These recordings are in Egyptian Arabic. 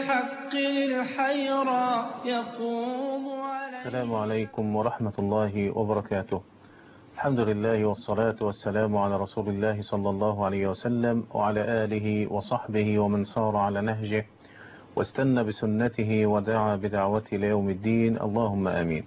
بالحق للحيرى يقوم على السلام عليكم ورحمة الله وبركاته الحمد لله والصلاة والسلام على رسول الله صلى الله عليه وسلم وعلى آله وصحبه ومن صار على نهجه واستنى بسنته ودعا بدعوته ليوم الدين اللهم آمين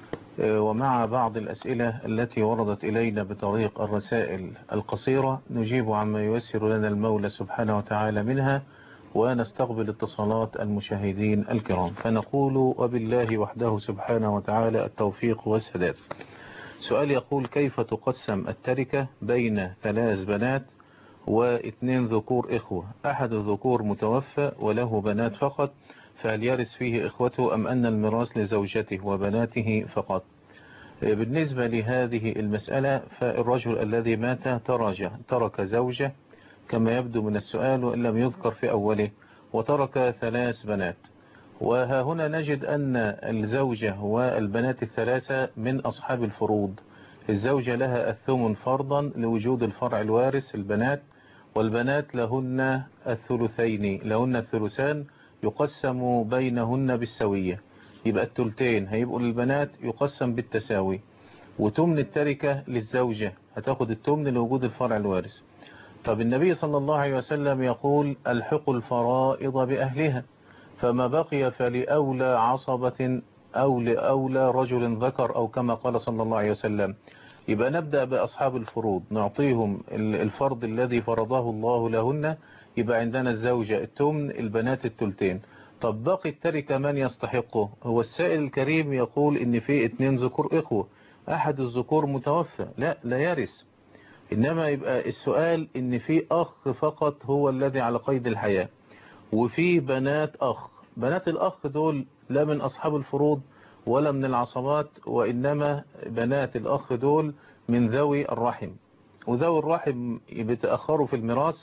ومع بعض الأسئلة التي وردت إلينا بطريق الرسائل القصيرة نجيب عما ييسر لنا المولى سبحانه وتعالى منها ونستقبل اتصالات المشاهدين الكرام فنقول وبالله وحده سبحانه وتعالى التوفيق والسداد سؤال يقول كيف تقسم التركة بين ثلاث بنات واثنين ذكور إخوة أحد الذكور متوفى وله بنات فقط فهل يرث فيه إخوته أم أن الميراث لزوجته وبناته فقط بالنسبة لهذه المسألة فالرجل الذي مات ترجع ترك زوجة كما يبدو من السؤال وإن لم يذكر في أوله وترك ثلاث بنات وها هنا نجد أن الزوجة والبنات الثلاثة من أصحاب الفروض الزوجة لها الثمن فرضا لوجود الفرع الوارث البنات والبنات لهن الثلثين لهن الثلثان يقسم بينهن بالسوية يبقى التلتين هيبقوا للبنات يقسم بالتساوي وتمن التركة للزوجة هتاخد التمن لوجود الفرع الوارث طب النبي صلى الله عليه وسلم يقول الحق الفرائض بأهلها فما بقي فلأولى عصبة أو لأولى رجل ذكر أو كما قال صلى الله عليه وسلم يبقى نبدأ بأصحاب الفروض نعطيهم الفرض الذي فرضه الله لهن يبقى عندنا الزوجة التمن البنات التلتين طب باقي التركة من يستحقه هو السائل الكريم يقول ان في اتنين ذكور اخوة احد الذكور متوفى لا لا يرث انما يبقى السؤال ان في اخ فقط هو الذي على قيد الحياة وفي بنات اخ بنات الاخ دول لا من اصحاب الفروض ولا من العصبات وانما بنات الاخ دول من ذوي الرحم وذوي الرحم بيتأخروا في الميراث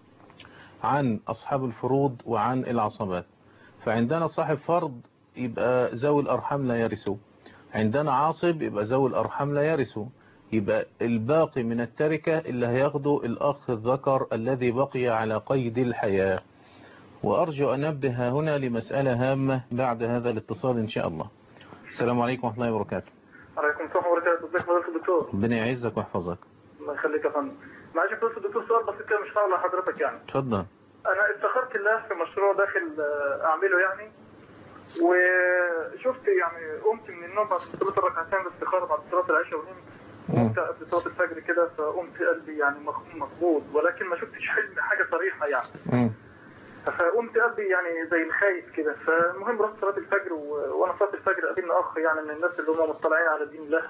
عن أصحاب الفروض وعن العصبات فعندنا صاحب فرض يبقى ذوي الأرحام لا يرثوا عندنا عاصب يبقى ذوي الأرحام لا يرثوا يبقى الباقي من التركة اللي هياخده الأخ الذكر الذي بقي على قيد الحياة وأرجو أن أنبه هنا لمسألة هامة بعد هذا الاتصال إن شاء الله السلام عليكم ورحمة الله وبركاته عليكم السلام وبركاته ازيك فضيلة الدكتور ربنا يعزك ويحفظك الله يخليك يا فندم معلش يا فضيلة الدكتور سؤال بسيط كده مش فاهم لحضرتك يعني اتفضل انا استخرت الله في مشروع داخل آه، اعمله يعني وشفت يعني قمت من النوم بعد صلاه الركعتين الاستخاره بعد صلاه العشاء ونمت قمت قبل صلاه الفجر كده فقمت قلبي يعني مخ- مخبوط ولكن ما شفتش حلم حاجه صريحه يعني مم. فقمت قلبي يعني زي الخايف كده فالمهم رحت صلاه الفجر و... وانا صلاه الفجر قابلني اخ يعني من الناس اللي هم مطلعين على دين الله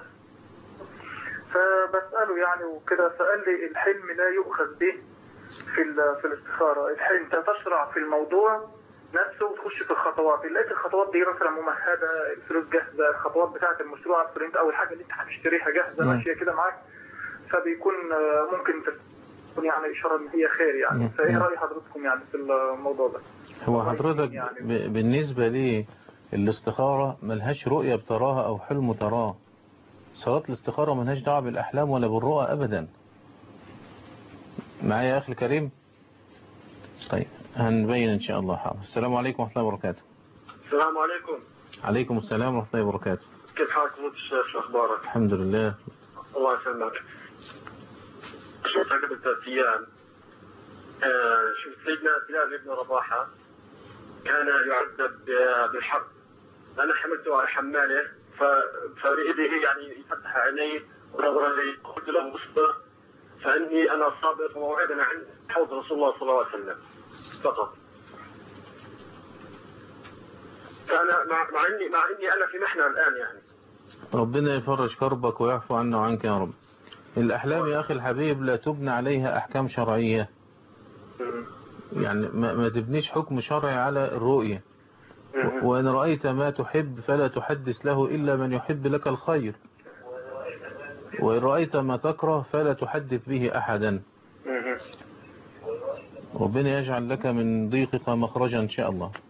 فبساله يعني وكده فقال لي الحلم لا يؤخذ به في ال- في الاستخاره الحلم انت تشرع في الموضوع نفسه وتخش في الخطوات لقيت الخطوات دي مثلا ممهده الفلوس جاهزه الخطوات بتاعه المشروع عارف انت او الحاجه اللي انت هتشتريها جاهزه مم. ماشيه كده معاك فبيكون آه، ممكن تكون يعني اشاره ان هي خير مم. يعني فايه مم. راي حضرتكم يعني في الموضوع ده؟ هو الله حضرتك يهديك يعني. ب- بالنسبة لي الاستخارة ملهاش رؤية بتراها أو حلم تراه صلاة الاستخارة ملهاش دعوة بالأحلام ولا بالرؤى أبدا معايا يا أخي الكريم طيب هنبين إن شاء الله حاضر السلام عليكم ورحمة الله وبركاته السلام عليكم عليكم السلام ورحمة الله وبركاته كيف حالك فضيلة الشيخ شو اخبارك؟ الحمد لله الله يسلمك شفت قبل ثلاث ايام آه، شفت سيدنا بلال بن رباحه كان يعذب ب- بالحرب انا حملته على حماله ف- فبإيده يعني يفتح عينيه ونظر لي قلت له اصبر فاني انا صابر وموعدنا عند حوض رسول الله صلى الله عليه وسلم فقط فانا مع, مع اني مع اني انا في محنه الان يعني ربنا يفرج كربك ويعفو عنا وعنك يا رب الأحلام يا أخي الحبيب لا تبنى عليها أحكام شرعية يعني ما, ما تبنيش حكم شرعي على الرؤية وإن رأيت ما تحب فلا تحدث له إلا من يحب لك الخير وإن رأيت ما تكره فلا تحدث به أحدا ربنا يجعل لك من ضيقك مخرجا إن شاء الله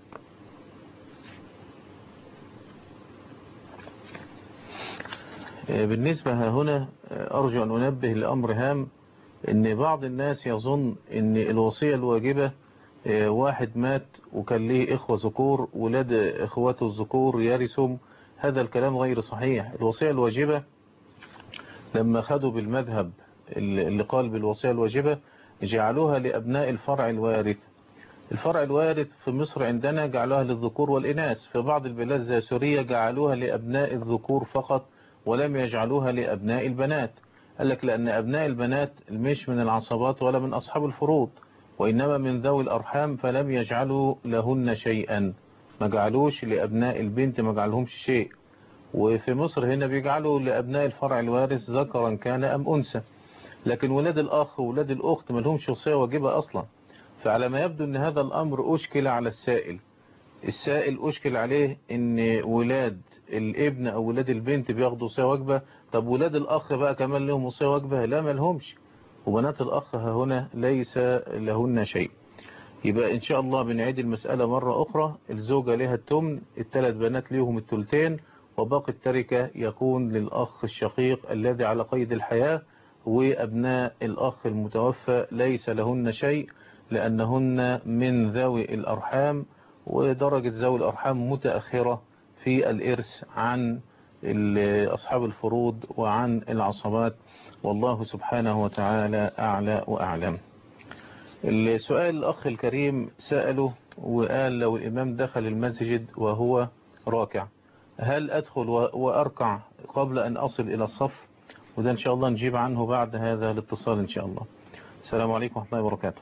بالنسبة ها هنا أرجو أن أنبه لأمر هام أن بعض الناس يظن أن الوصية الواجبة آه، واحد مات وكان ليه إخوة ذكور ولاد إخواته الذكور يرثهم هذا الكلام غير صحيح الوصية الواجبة لما خدوا بالمذهب اللي اللي قال بالوصية الواجبة جعلوها لأبناء الفرع الوارث الفرع الوارث في مصر عندنا جعلوها للذكور والإناث في بعض البلاد زي سوريا جعلوها لأبناء الذكور فقط ولم يجعلوها لأبناء البنات قال لك لأن أبناء البنات مش من العصبات ولا من أصحاب الفروض وإنما من ذوي الأرحام فلم يجعلوا لهن شيئا ما جعلوش لأبناء البنت ما جعلهمش شيء وفي مصر هنا بيجعلوا لأبناء الفرع الوارث ذكرا كان أم أنثى لكن ولاد الأخ وولاد الأخت ما لهمش وصية واجبة أصلا فعلى ما يبدو أن هذا الأمر أشكل على السائل السائل أشكل عليه أن ولاد الابن أو ولاد البنت بياخدوا وصية واجبة طب ولاد الأخ بقى كمان لهم وصية واجبة لا ما لهمش وبنات الأخ ها هنا ليس لهن شيء يبقى إن شاء الله بنعيد المسألة مرة أخرى الزوجة لها التمن الثلاث بنات ليهم التلتين وباقي التركة يكون للأخ الشقيق الذي على قيد الحياة وأبناء الأخ المتوفى ليس لهن شيء لأنهن من ذوي الأرحام ودرجة ذوي الأرحام متأخرة في الإرث عن ال- أصحاب الفروض وعن العصبات والله سبحانه وتعالى أعلى وأعلم السؤال الأخ الكريم سأله وقال لو الإمام دخل المسجد وهو راكع هل أدخل و- وأركع قبل أن أصل إلى الصف وده إن شاء الله نجيب عنه بعد هذا الاتصال إن شاء الله السلام عليكم ورحمة الله وبركاته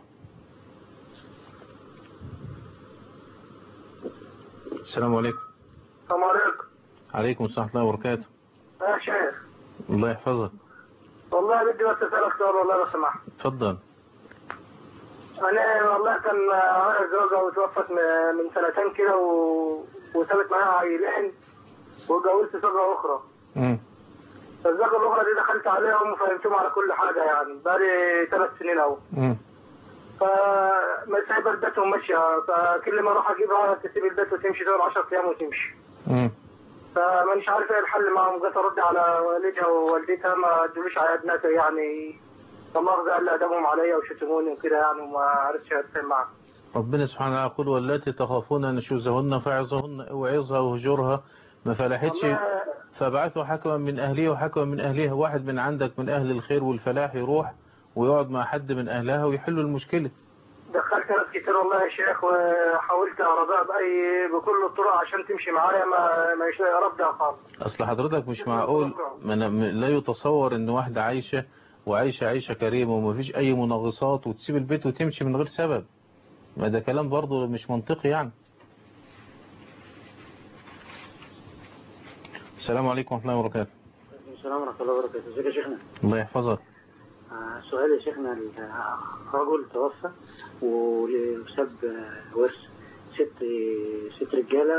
السلام عليكم السلام عليكم عليكم السلام ورحمة الله وبركاته يا شيخ الله يحفظك والله بدي بس اسالك سؤال والله لو سمحت اتفضل انا والله كان معايا زوجة وتوفت م- من سنتين كده و... وسابت معاها عيلين واتجوزت زوجة اخرى مم. الزوجة الاخرى دي دخلت عليهم وفهمتهم على كل حاجة يعني بقالي ثلاث سنين اهو مم. فما سايبة البيت وماشية فكل ما اروح اجيبها تسيب البيت وتمشي تقعد 10 ايام وتمشي مم. فمانيش عارف ايه الحل معاهم جيت ارد على والدها ووالدتها ما ادوليش على ابناتها يعني الله قال ادبهم عليا وشتموني وكده يعني وما عرفتش اتفاهم معاهم ربنا سبحانه وتعالى يقول والتي تخافون نشوزهن فعظهن اوعظها وهجرها ما فلحتش والله فابعثوا حكما من أهله وحكما من أهلها واحد من عندك من أهل الخير والفلاح يروح ويقعد مع حد من أهلها ويحلوا المشكلة دخلت ناس كتير والله يا شيخ وحاولت ارضاها باي بكل الطرق عشان تمشي معايا ما ما مش ردها خالص أصل حضرتك مش معقول من من- لا يتصور إن واحدة عايشة وعايشة عيشة كريمة ومفيش أي منغصات وتسيب البيت وتمشي من غير سبب ما ده كلام برضه مش منطقي يعني السلام عليكم ورحمة الله وبركاته السلام ورحمة الله وبركاته ازيك يا شيخنا الله يحفظك آه، سؤال يا شيخنا ال- رجل توفى وساب آه، ورث ست ست رجالة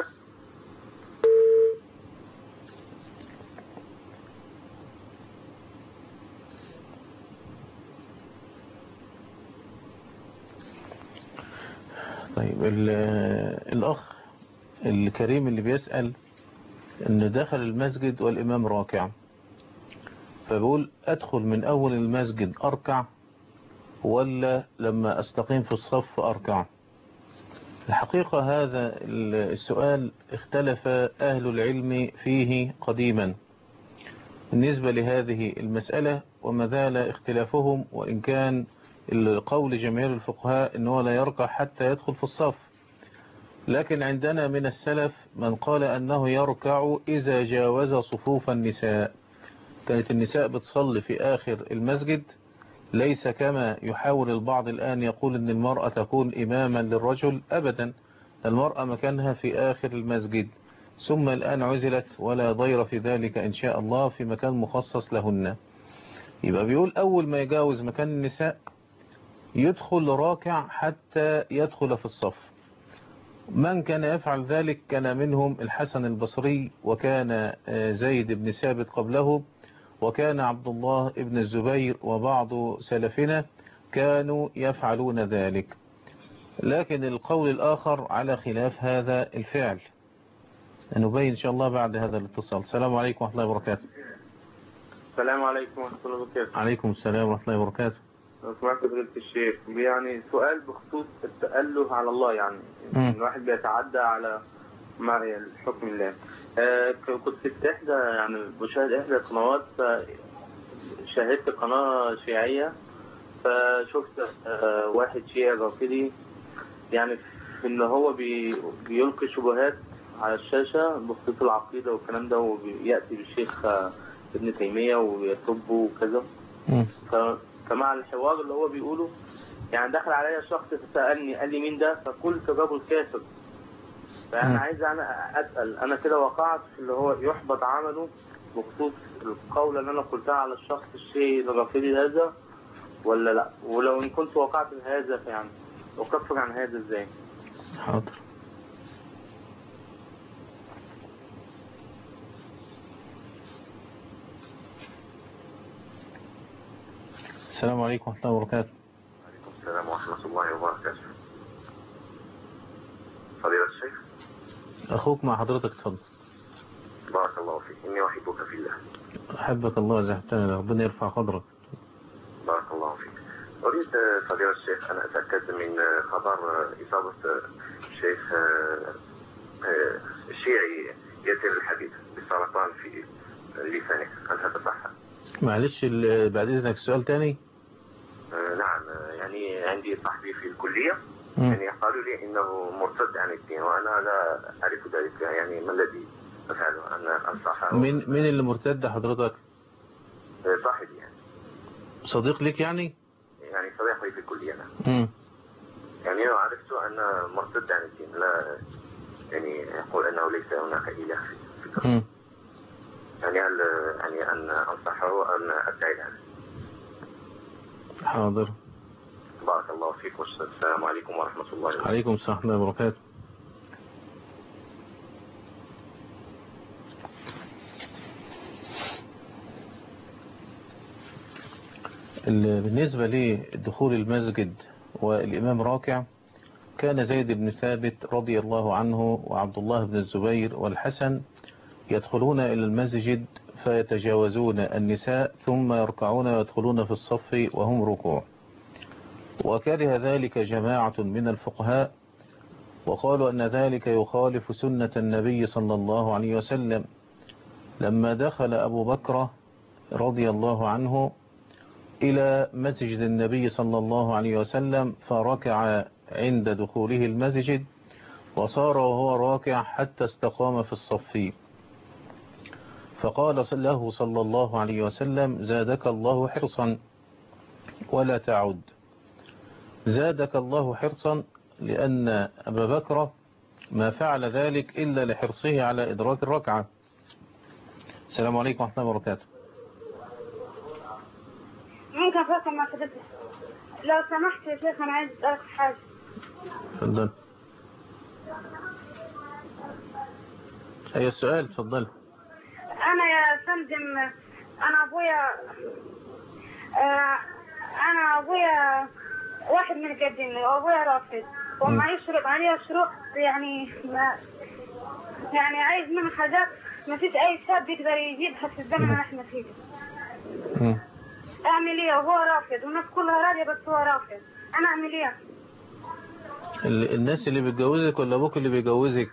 طيب ال- الأخ الكريم اللي بيسأل إن دخل المسجد والإمام راكع فبقول أدخل من أول المسجد أركع ولا لما أستقيم في الصف أركع الحقيقة هذا السؤال اختلف أهل العلم فيه قديما بالنسبة لهذه المسألة وما زال اختلافهم وإن كان القول جماهير الفقهاء أنه لا يركع حتى يدخل في الصف لكن عندنا من السلف من قال أنه يركع إذا جاوز صفوف النساء كانت النساء بتصلي في آخر المسجد ليس كما يحاول البعض الآن يقول أن المرأة تكون إماما للرجل أبدا المرأة مكانها في آخر المسجد ثم الآن عزلت ولا ضير في ذلك إن شاء الله في مكان مخصص لهن يبقى بيقول أول ما يجاوز مكان النساء يدخل راكع حتى يدخل في الصف من كان يفعل ذلك كان منهم الحسن البصري وكان زيد بن ثابت قبله وكان عبد الله بن الزبير وبعض سلفنا كانوا يفعلون ذلك لكن القول الآخر على خلاف هذا الفعل نبين إن شاء الله بعد هذا الاتصال السلام عليكم ورحمة الله وبركاته السلام عليكم ورحمة الله وبركاته عليكم السلام ورحمة الله وبركاته لو سمحت فضيلة الشيخ يعني سؤال بخصوص التأله على الله يعني مم. الواحد بيتعدى على ما الحكم الله آه ك- كنت في إحدى يعني بشاهد إحدى القنوات ف- شاهدت قناة شيعية فشفت آه واحد شيعي رافضي يعني في إن هو بي بيلقي شبهات على الشاشة بخصوص العقيدة والكلام ده ويأتي بالشيخ آه، ابن تيمية ويسبه وكذا مم. ف- فمع الحوار اللي هو بيقوله يعني دخل عليا شخص فسألني قال لي مين ده فقلت الرجل كافر مم. فأنا عايز أنا أسأل أنا كده وقعت في اللي هو يحبط عمله بخصوص القول اللي أنا قلتها على الشخص الشيء الرافضي هذا ولا لا ولو إن كنت وقعت في هذا فيعني أكفر عن هذا إزاي حاضر السلام عليكم ورحمة الله وبركاته وعليكم السلام ورحمة الله وبركاته فضيلة الشيخ أخوك مع حضرتك اتفضل بارك الله فيك إني أحبك في الله أحبك الله زهبتنا ربنا يرفع قدرك بارك الله فيك أريد آه، فضيلة الشيخ أن أتأكد من آه، خبر آه، إصابة آه، الشيخ آه، آه، الشيعي ياسر الحبيب بسرطان في لسانه هل هذا صح؟ معلش ال- بعد إذنك سؤال تاني آه، نعم آه، يعني عندي صاحبي في الكلية مم. يعني قالوا لي إنه مرتد عن الدين وأنا لا أعرف ذلك يعني ما الذي أفعله أن أنصحه مين مين اللي مرتد حضرتك آه، صاحبي يعني صديق ليك يعني يعني صديقي في الكلية نعم مم. يعني أنا عرفت أن مرتد عن الدين لا يعني يقول أنه ليس هناك إله في الكون مم. يعني هل يعني أن أنصحه أن أبتعد عنه حاضر بارك الله فيك والسلام عليكم ورحمة الله وبركاته عليكم السلام ورحمة الله وبركاته ال- بالنسبة لدخول المسجد والإمام راكع كان زيد بن ثابت رضي الله عنه وعبد الله بن الزبير والحسن يدخلون إلى المسجد فيتجاوزون النساء ثم يركعون ويدخلون في الصف وهم ركوع وكره ذلك جماعة من الفقهاء وقالوا أن ذلك يخالف سنة النبي صلى الله عليه وسلم لما دخل أبو بكر رضي الله عنه إلى مسجد النبي صلى الله عليه وسلم فركع عند دخوله المسجد وصار وهو راكع حتى استقام في الصف فقال له صلى الله عليه وسلم زادك الله حرصا ولا تعد زادك الله حرصا لأن أبا بكر ما فعل ذلك إلا لحرصه على إدراك الركعة السلام عليكم ورحمة الله وبركاته ممكن أفكر مع حضرتك لو سمحت يا شيخ أنا عايز أسألك حاجة تفضل أي السؤال تفضل أنا يا فندم أنا أبويا آه أنا أبويا واحد من الجدين وأبويا رافض وما يشرب عليها شروط يعني ما يعني عايز منه حاجات ما فيش أي شاب يقدر يجيبها في الزمن اللي احنا فيه مم. أعمل إيه وهو رافض والناس كلها راضية بس هو رافض أنا أعمل إيه؟ ال- الناس اللي بتجوزك ولا أبوك اللي بيجوزك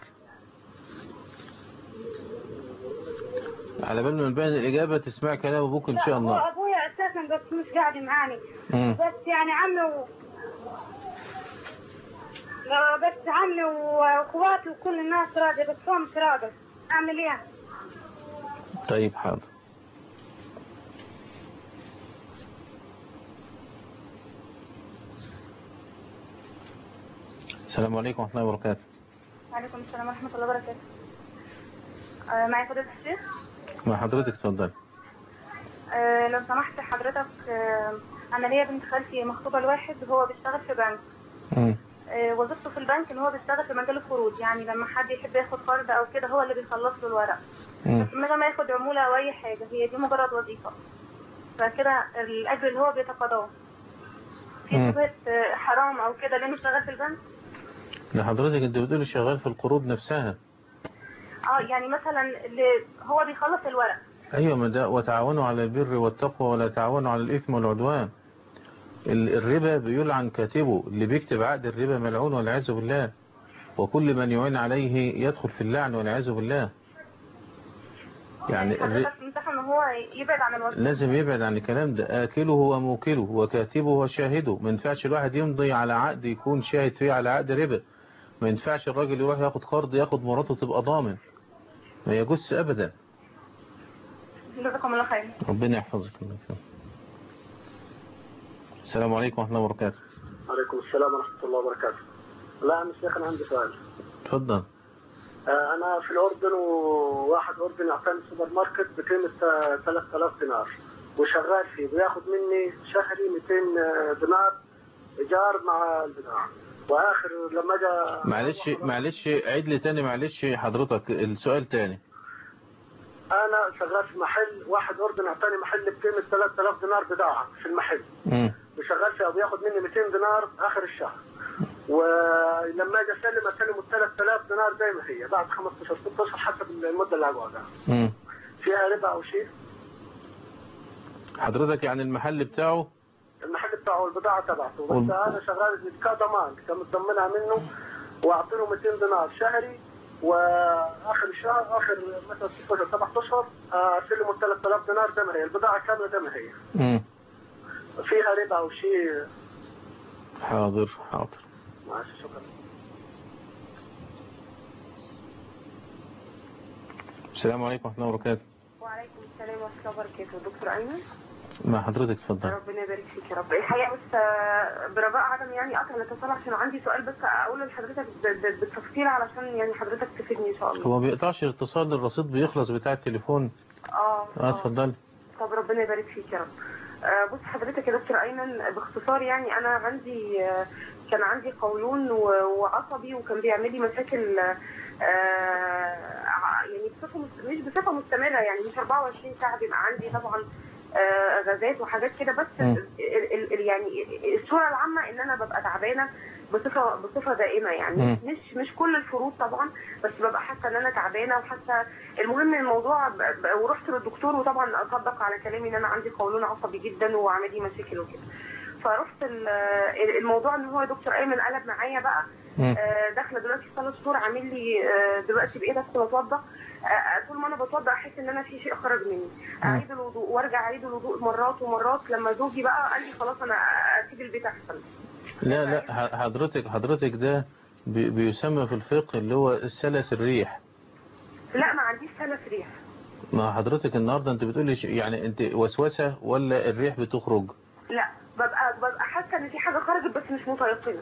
على بال ما نبين الإجابة تسمع كلام أبوك إن شاء لا، هو الله أبويا أساسا بس مش قاعد معاني مم. بس يعني عمي و... لا، بس عمي واخواتي وكل الناس راضية بس هو مش راضي اعمل ايه؟ طيب حاضر السلام عليكم ورحمة الله وبركاته وعليكم السلام ورحمة الله وبركاته آه، معي فضيلة الشيخ مع حضرتك تفضل آه، لو سمحت حضرتك آه، أنا ليا بنت خالتي مخطوبة لواحد وهو بيشتغل في بنك مم. آه، وظيفته في البنك ان هو بيشتغل في مجال القروض يعني لما حد يحب ياخد قرض او كده هو اللي بيخلص له الورق مم. بس من غير ما ياخد عمولة او اي حاجة هي دي مجرد وظيفة فكده الاجر اللي هو بيتقاضاه في مم. شبهة آه، حرام او كده لانه شغال في البنك ده حضرتك انت بتقولي شغال في القروض نفسها اه يعني مثلا اللي هو بيخلص الورق ايوه ما ده وتعاونوا على البر والتقوى ولا تعاونوا على الاثم والعدوان ال- الربا بيلعن كاتبه اللي بيكتب عقد الربا ملعون والعياذ بالله وكل من يعين عليه يدخل في اللعن والعياذ بالله يعني الر... حضرتك تنصح ان هو يبعد عن الوسط لازم يبعد عن الكلام ده آكله وموكله وكاتبه وشاهده ما ينفعش الواحد يمضي على عقد يكون شاهد فيه على عقد ربا ما ينفعش الراجل يروح ياخد قرض ياخد مراته تبقى ضامن ما يجوز أبدا جزاكم الله خير ربنا يحفظك الله يسلمك. السلام عليكم ورحمة الله وبركاته عليكم السلام ورحمة الله وبركاته لا أنا شيخ أنا عندي سؤال اتفضل آه، أنا في الأردن وواحد أردني أعطاني سوبر ماركت بقيمة آه، 3000 دينار وشغال فيه بياخد مني شهري 200 دينار إيجار مع البضاعة وآخر لما جاء معلش معلش عيد لي تاني معلش حضرتك السؤال تاني أنا شغال في محل واحد أردني أعطاني محل بقيمة 3000 دينار بضاعة في المحل مم. وشغال فيها وبياخد مني 200 دينار آخر الشهر ولما اجي اسلم اسلمه 3000 دينار زي ما هي بعد 15 16 حسب المده اللي هقعدها مم. فيها ربا او شيء حضرتك يعني المحل بتاعه المحل بتاعه البضاعه تبعته بس وال- انا شغال كضمان كان متضمنها منه واعطي له 200 دينار شهري واخر الشهر اخر مثلا 16 7 اشهر اسلمه 3000 دينار زي ما هي البضاعه كامله زي ما هي مم. فيها ربا او شيء حاضر حاضر ماشي شكرا السلام عليكم ورحمة الله وبركاته وعليكم السلام ورحمه الله وبركاته دكتور ايمن مع حضرتك اتفضل ربنا يبارك فيك يا رب الحقيقه بس آه، برجاء عدم يعني قطع الاتصال عشان عندي سؤال بس اقول لحضرتك ب- ب- بالتفصيل علشان يعني حضرتك تفيدني ان شاء الله هو ما بيقطعش الاتصال الرصيد بيخلص بتاع التليفون اه اه اتفضل طب ربنا يبارك فيك يا رب آه، بص حضرتك يا دكتور ايمن باختصار يعني انا عندي آه، كان عندي قولون و- وعصبي وكان بيعمل لي مشاكل آه، ع- يعني بصفه مست- مش بصفه مستمره يعني مش 24 ساعه بيبقى عندي طبعا آه، غازات وحاجات كده بس مم. ال- ال- ال- يعني الصوره العامه ان انا ببقى تعبانه بصفه بصفه دائمه يعني مم. مش مش كل الفروض طبعا بس ببقى حاسه ان انا تعبانه وحاسه المهم الموضوع ب- ب- ورحت للدكتور وطبعا اصدق على كلامي ان انا عندي قولون عصبي جدا وعامل لي مشاكل وكده فرحت ال- الموضوع ان هو دكتور ايمن قلب معايا بقى مم. آه، داخله دلوقتي في ثلاث شهور عامل لي آه، دلوقتي بقيت ادخل اتوضى آه، طول ما انا بتوضى احس ان انا في شيء خرج مني اعيد الوضوء وارجع اعيد الوضوء مرات ومرات لما زوجي بقى قال لي خلاص انا اسيب البيت احسن لا لا ح- حضرتك حضرتك ده بي- بيسمى في الفقه اللي هو السلس الريح لا ما عنديش سلس ريح ما حضرتك النهارده انت بتقولي ش- يعني انت وسوسة ولا الريح بتخرج لا ببقى ببقى حاسه ان في حاجه خرجت بس مش متيقنه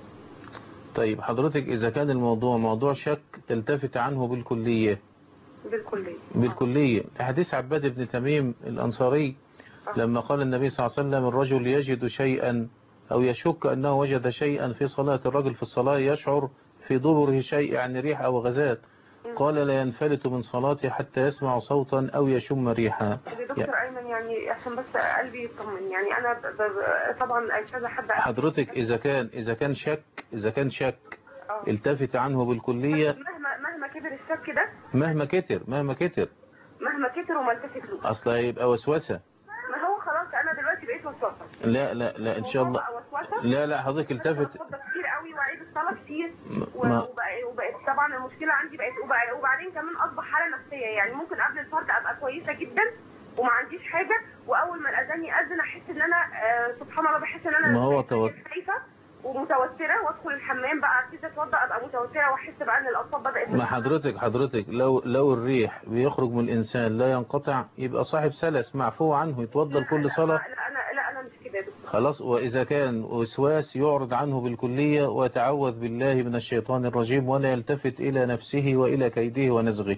طيب حضرتك اذا كان الموضوع موضوع شك تلتفت عنه بالكلية بالكليه بالكلية حديث عباد بن تميم الأنصاري لما قال النبي صلى الله عليه وسلم الرجل يجد شيئا أو يشك أنه وجد شيئا في صلاة الرجل في الصلاة يشعر في دبره شيء يعني ريح أو غازات قال لا ينفلت من صلاته حتى يسمع صوتا أو يشم ريحا يا دكتور ايمن يعني عشان بس قلبي يطمن يعني انا ب... ب... طبعا كذا حد حضرتك إذا كان إذا كان شك إذا كان شك آه. التفت عنه بالكلية مهما مهما كبر الشك ده مهما كتر مهما كتر مهما كتر وما التفتلوش أصل هيبقى وسوسة ما هو خلاص انا دلوقتي بقيت وسوسه لا لا لا إن شاء الله بقى وسوسه لا لا حضرتك التفت بتوضى كتير قوي واعيد الصلاه كتير و- ما- وبقى- وبقت طبعا المشكله عندي بقت وبقى- وبعدين كمان اصبح حاله نفسيه يعني ممكن قبل الفرد ابقى كويسه جدا وما عنديش حاجه واول ما الاذان ياذن احس ان انا آه سبحان الله بحس ان انا ما هو خايفة- توت- خايفه ومتوتره وادخل الحمام بقى ابتدي اتوضى ابقى متوتره واحس بقى ان الاصوات بدات ما حضرتك حضرتك لو لو الريح بيخرج من الإنسان لا ينقطع يبقى صاحب سلس معفو عنه يتوضى كل صلاة لا انا لا انا مش كده يا دكتور خلاص وإذا كان وسواس يعرض عنه بالكلية ويتعوذ بالله من الشيطان الرجيم ولا يلتفت إلى نفسه وإلى كيده ونزغه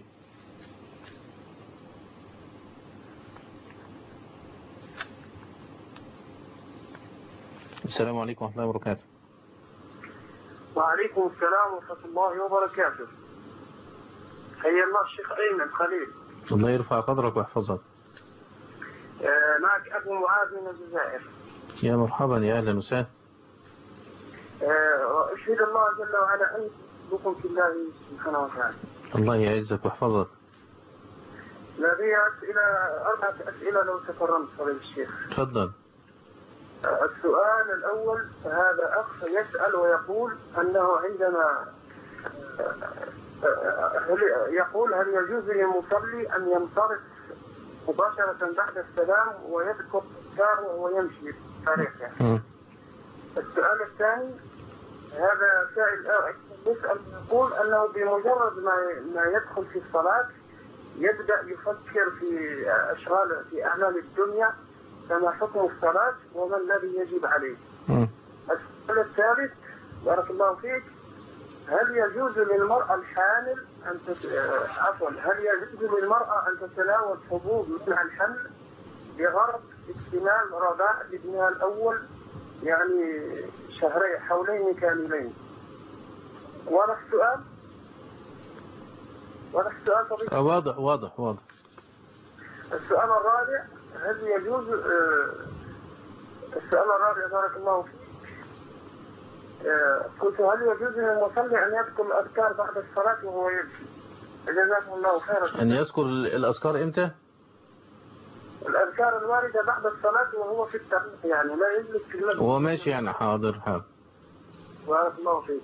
السلام عليكم ورحمة الله وبركاته وعليكم السلام ورحمة الله وبركاته حيا الله الشيخ أيمن خليل الله يرفع قدرك ويحفظك آه، معك أبو معاذ من الجزائر يا مرحبا يا أهلا وسهلا آه، أشهد الله جل وعلا أن بكم في الله سبحانه وتعالى الله يعزك ويحفظك لدي أسئلة أربعة أسئلة لو تكرمت فضيلة الشيخ تفضل السؤال الأول هذا أخ يسأل ويقول أنه عندما هل يقول هل يجوز للمصلي أن ينصرف مباشرة بعد السلام ويذكر الأذكار وهو يمشي طريقه مم. السؤال الثاني هذا سائل آخر يسأل يقول أنه بمجرد ما ما يدخل في الصلاة يبدأ يفكر في أشغال في أعمال الدنيا فما حكم الصلاة وما الذي يجب عليه مم. السؤال الثالث بارك الله فيك هل يجوز للمرأة الحامل أن تت... آه، عفوا هل يجوز للمرأة أن تتناول حبوب منع الحمل بغرض اكتمال رضاع ابنها الأول يعني شهرين حولين كاملين واضح السؤال؟ واضح السؤال صديقي؟ آه، واضح واضح واضح السؤال الرابع هل يجوز آه، السؤال الرابع بارك الله فيك آه، قلت هل يجوز للمصلي أن يذكر الأذكار بعد الصلاة وهو يمشي جزاكم الله خيرا أن يذكر الأذكار إمتى الأذكار الواردة بعد الصلاة وهو في الطريق يعني لا يجلس في المسجد هو ماشي يعني حاضر حاضر بارك الله فيك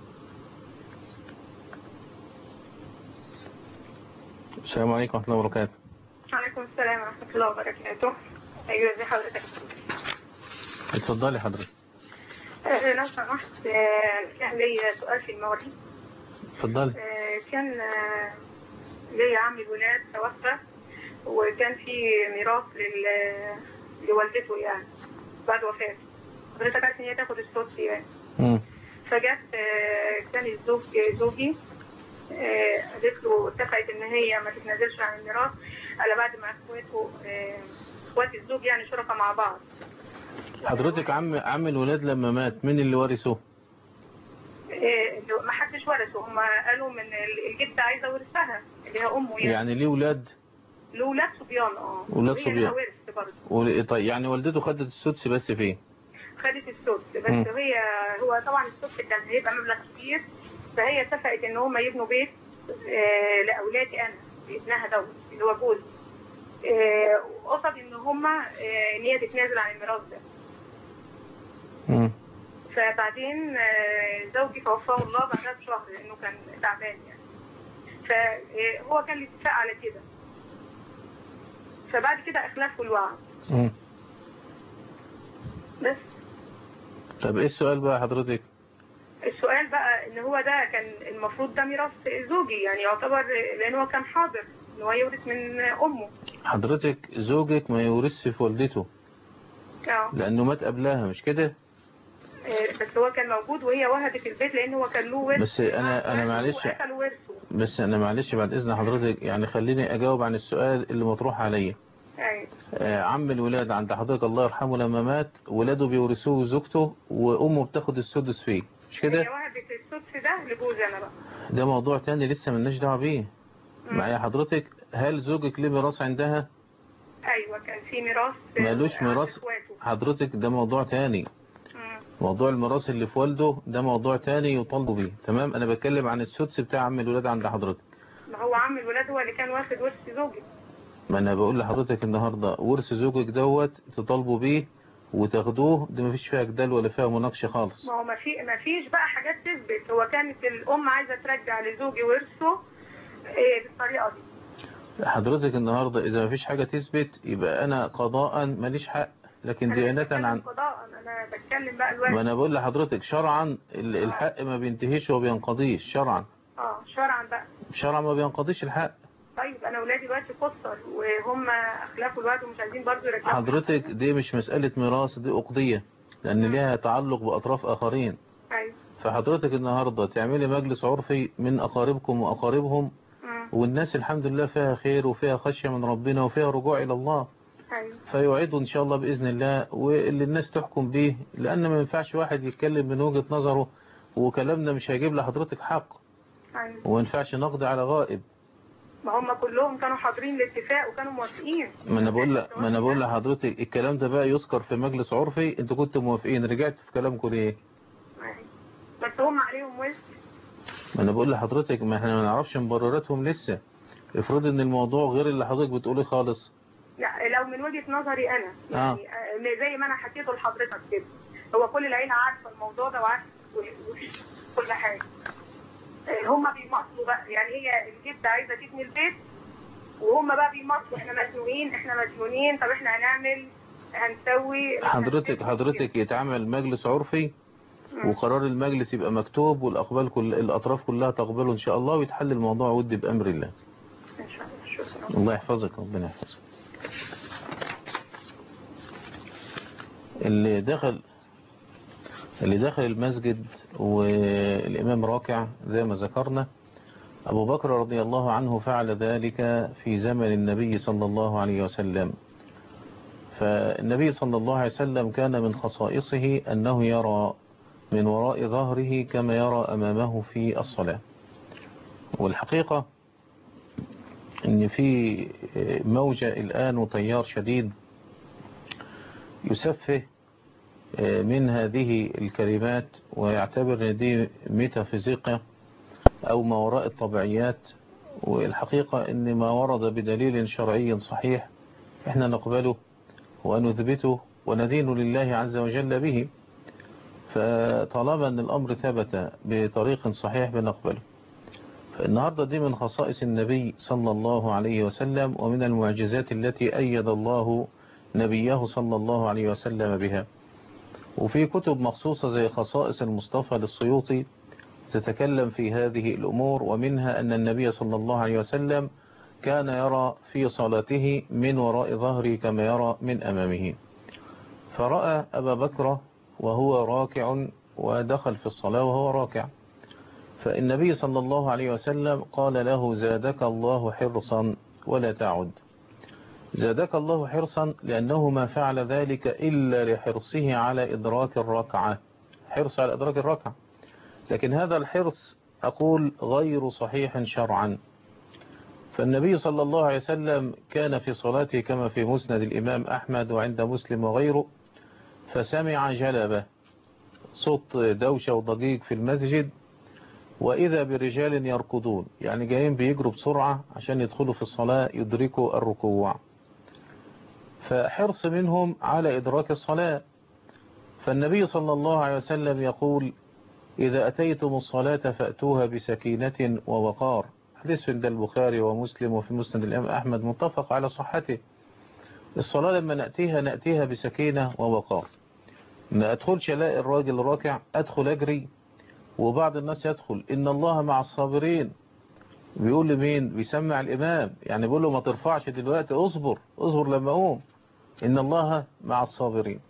السلام عليكم ورحمة الله وبركاته وعليكم السلام ورحمة الله وبركاته أيوة ازي حضرتك اتفضلي حضرتك آه، لو سمحت آه، كان ليا سؤال في المواليد اتفضلي آه، كان آه، ليا عمي الولاد توفى وكان في ميراث لل- لوالدته يعني بعد وفاته حضرتك عارف ان هي تاخد السدس يعني مم. فجت آه، كان الزوج زوجي آه، قالت له اتفقت ان هي ما تتنازلش عن الميراث الا بعد ما اخواته آه، اخوات الزوج يعني شركاء مع بعض حضرتك عم عم الولاد لما مات مين اللي ورثه آه، ما حدش ورثه هم قالوا من ال- الجدة عايزة ورثها اللي هي أمه يعني, يعني ليه ولاد له ولاد صبيان اه ولاد وهي صبيان. لها ورث برضه ول- طيب يعني والدته خدت السدس بس فين خدت السدس بس مم. هي هو طبعا السدس كان هيبقى مبلغ كبير فهي اتفقت ان هم يبنوا بيت آه، لاولادي انا ابنها دوت اللي هو جوزي آه، قصد ان هم آه، ان هي تتنازل عن الميراث ده مم. فبعدين آه، زوجي توفاه الله بعدها بشهر لانه كان تعبان يعني فهو كان الاتفاق على كده فبعد كده اخلفوا الوعد مم. بس طب ايه السؤال بقى حضرتك السؤال بقى ان هو ده كان المفروض ده ميراث زوجي يعني يعتبر لان هو كان حاضر ان هو يورث من امه حضرتك زوجك ما يورثش في والدته اه لانه مات قبلها مش كده آه، بس هو كان موجود وهي وهبت البيت لان هو كان له ورث بس أنا- أنا معلش. واكلوا ورثه بس انا معلش بعد اذن حضرتك يعني خليني اجاوب عن السؤال اللي مطروح عليا ايوه آه، عم الولاد عند حضرتك الله يرحمه لما مات ولاده بيورثوه زوجته وامه بتاخد السدس فيه مش هي كده وهبت السدس ده لجوزي انا بقى ده موضوع تاني لسه ملناش دعوه بيه مم. معايا حضرتك هل زوجك ليه ميراث عندها ايوه كان في ميراث آه، مالوش عند ميراث اخواته حضرتك ده موضوع تاني مم. موضوع الميراث اللي في والده ده موضوع تاني يطالبوا بيه تمام انا بتكلم عن السدس بتاع عم الولاد عند حضرتك ما هو عم الولاد هو اللي كان واخد ورث زوجي ما انا بقول لحضرتك النهارده ورث زوجك دوت تطالبوا بيه وتاخدوه ده مفيش فيها جدال ولا فيها مناقشه خالص ما هو ما في ما فيش بقى حاجات تثبت هو كانت الام عايزه ترجع لزوجي ورثه إيه بالطريقه دي حضرتك النهارده اذا مفيش حاجه تثبت يبقى انا قضاء ماليش حق لكن انا مش ديانه بتكلم عن قضاء انا بتكلم بقى ما الورث انا بقول لحضرتك شرعا ال- الحق ما بينتهيش وبينقضيش شرعا اه شرعا بقى شرعا ما بينقضيش الحق طيب انا اولادي دلوقتي قصر وهم اخلفوا الوعد ومش عايزين برضه يرجعوا حضرتك دي مش مسألة ميراث دي أقضية لأن ليها تعلق بأطراف آخرين ايوه فحضرتك النهاردة تعملي مجلس عرفي من أقاربكم وأقاربهم مم. والناس الحمد لله فيها خير وفيها خشية من ربنا وفيها رجوع إلى الله ايوه فيوعدوا إن شاء الله بإذن الله واللي الناس تحكم به لأن ما ينفعش واحد يتكلم من وجهة نظره وكلامنا مش هيجيب لحضرتك حق ايوه وما ينفعش نقضي على غائب ما هم كلهم كانوا حاضرين الاتفاق وكانوا موافقين ما انا بقول ما انا بقول لحضرتك الكلام ده بقى يذكر في مجلس عرفي انتوا كنتوا موافقين رجعت في كلامكم ليه أيوة. بس هم عليهم ورث ما انا بقول لحضرتك ما احنا ما نعرفش مبرراتهم لسه افرض ان الموضوع غير اللي حضرتك بتقوليه خالص لا لو من وجهه نظري انا آه. يعني آه، زي ما انا حكيته لحضرتك كده هو كل العيله عارفه الموضوع ده وعارفه كل حاجه آه، هم بيمطلوا بقى يعني هي الجده عايزه تبني البيت وهم بقى بيمطلوا احنا مجنونين احنا مجنونين طب احنا هنعمل هنسوي حضرتك حضرتك يتعمل مجلس عرفي وقرار المجلس يبقى مكتوب والأقبال كل الأطراف كلها تقبله إن شاء الله ويتحل الموضوع ودي بأمر الله ان شاء الله شكرا الله يحفظك ربنا يحفظك اللي دخل اللي دخل المسجد والإمام راكع زي ما ذكرنا أبو بكر رضي الله عنه فعل ذلك في زمن النبي صلى الله عليه وسلم فالنبي صلى الله عليه وسلم كان من خصائصه أنه يرى من وراء ظهره كما يرى أمامه في الصلاة والحقيقة ان في موجة الآن وتيار شديد يسفه من هذه الكلمات ويعتبر ان دي ميتافيزيقا أو ما وراء الطبيعيات والحقيقة ان ما ورد بدليل شرعي صحيح احنا نقبله ونثبته وندين لله عز وجل به فطالما ان الأمر ثبت بطريق صحيح بنقبله فالنهاردة دي من خصائص النبي صلى الله عليه وسلم ومن المعجزات التي أيد الله نبيه صلى الله عليه وسلم بها وفي كتب مخصوصة زي خصائص المصطفى للسيوطي تتكلم في هذه الأمور ومنها أن النبي صلى الله عليه وسلم كان يرى في صلاته من وراء ظهره كما يرى من أمامه فرأى أبا بكر وهو راكع ودخل في الصلاة وهو راكع فالنبي صلى الله عليه وسلم قال له زادك الله حرصا ولا تعد زادك الله حرصا لأنه ما فعل ذلك إلا لحرصه على إدراك الركعة حرص على إدراك الركعة لكن هذا الحرص أقول غير صحيح شرعا فالنبي صلى الله عليه وسلم كان في صلاته كما في مسند الإمام أحمد وعند مسلم وغيره فسمع جلبة صوت دوشة وضجيج في المسجد وإذا برجال يركضون يعني جايين بيجروا بسرعة عشان يدخلوا في الصلاة يدركوا الركوع فحرص منهم على إدراك الصلاة فالنبي صلى الله عليه وسلم يقول إذا أتيتم الصلاة فأتوها بسكينة ووقار حديث في البخاري ومسلم وفي مسند الإمام أحمد متفق على صحته الصلاة لما نأتيها نأتيها بسكينة ووقار ما أدخلش ألاقي الراجل راكع أدخل أجري وبعض الناس يدخل إن الله مع الصابرين بيقول لمين بيسمع الإمام يعني بيقول له ما ترفعش دلوقتي اصبر اصبر لما أقوم إن الله مع الصابرين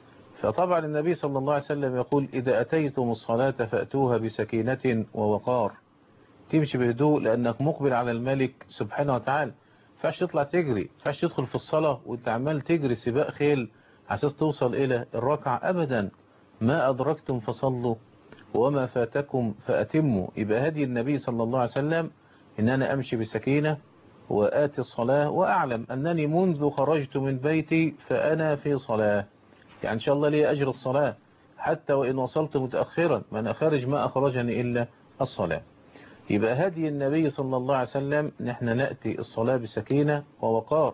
فطبعا النبي صلى الله عليه وسلم يقول إذا أتيتم الصلاة فأتوها بسكينة ووقار تمشي بهدوء لأنك مقبل على الملك سبحانه وتعالى فاش تطلع تجري فاش تدخل في الصلاة وانت عمال تجري سباق خيل عساس توصل إلى الركعة أبدا ما أدركتم فصلوا وما فاتكم فأتموا يبقى هدي النبي صلى الله عليه وسلم إن أنا أمشي بسكينة وآتي الصلاة وأعلم أنني منذ خرجت من بيتي فأنا في صلاة يعني إن شاء الله لي أجر الصلاة حتى وإن وصلت متأخرا من خارج ما أخرجني إلا الصلاة يبقى هدي النبي صلى الله عليه وسلم نحن نأتي الصلاة بسكينة ووقار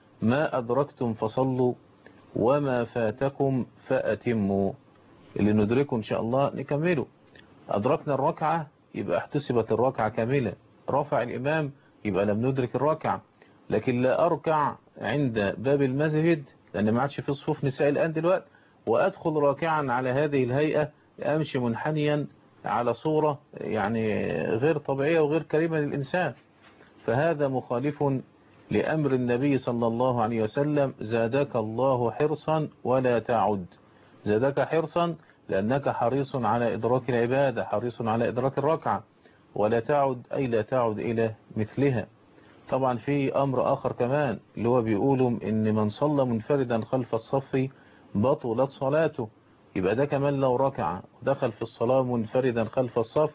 ما أدركتم فصلوا وما فاتكم فأتموا اللي ندركه إن شاء الله نكمله أدركنا الركعة يبقى احتسبت الركعة كاملة رفع الإمام يبقى لم ندرك الركعة لكن لا أركع عند باب المسجد لأن ما عادش في صفوف نساء الآن دلوقتي وأدخل راكعا على هذه الهيئة أمشي منحنيا على صورة يعني غير طبيعية وغير كريمة للإنسان فهذا مخالف لأمر النبي صلى الله عليه وسلم زادك الله حرصا ولا تعد زادك حرصا لأنك حريص على إدراك العبادة حريص على إدراك الركعة ولا تعد أي لا تعد إلى مثلها طبعا في أمر آخر كمان اللي هو بيقولوا إن من صلى منفردا خلف الصف بطلت صلاته يبقى ده كمان لو ركع دخل في الصلاة منفردا خلف الصف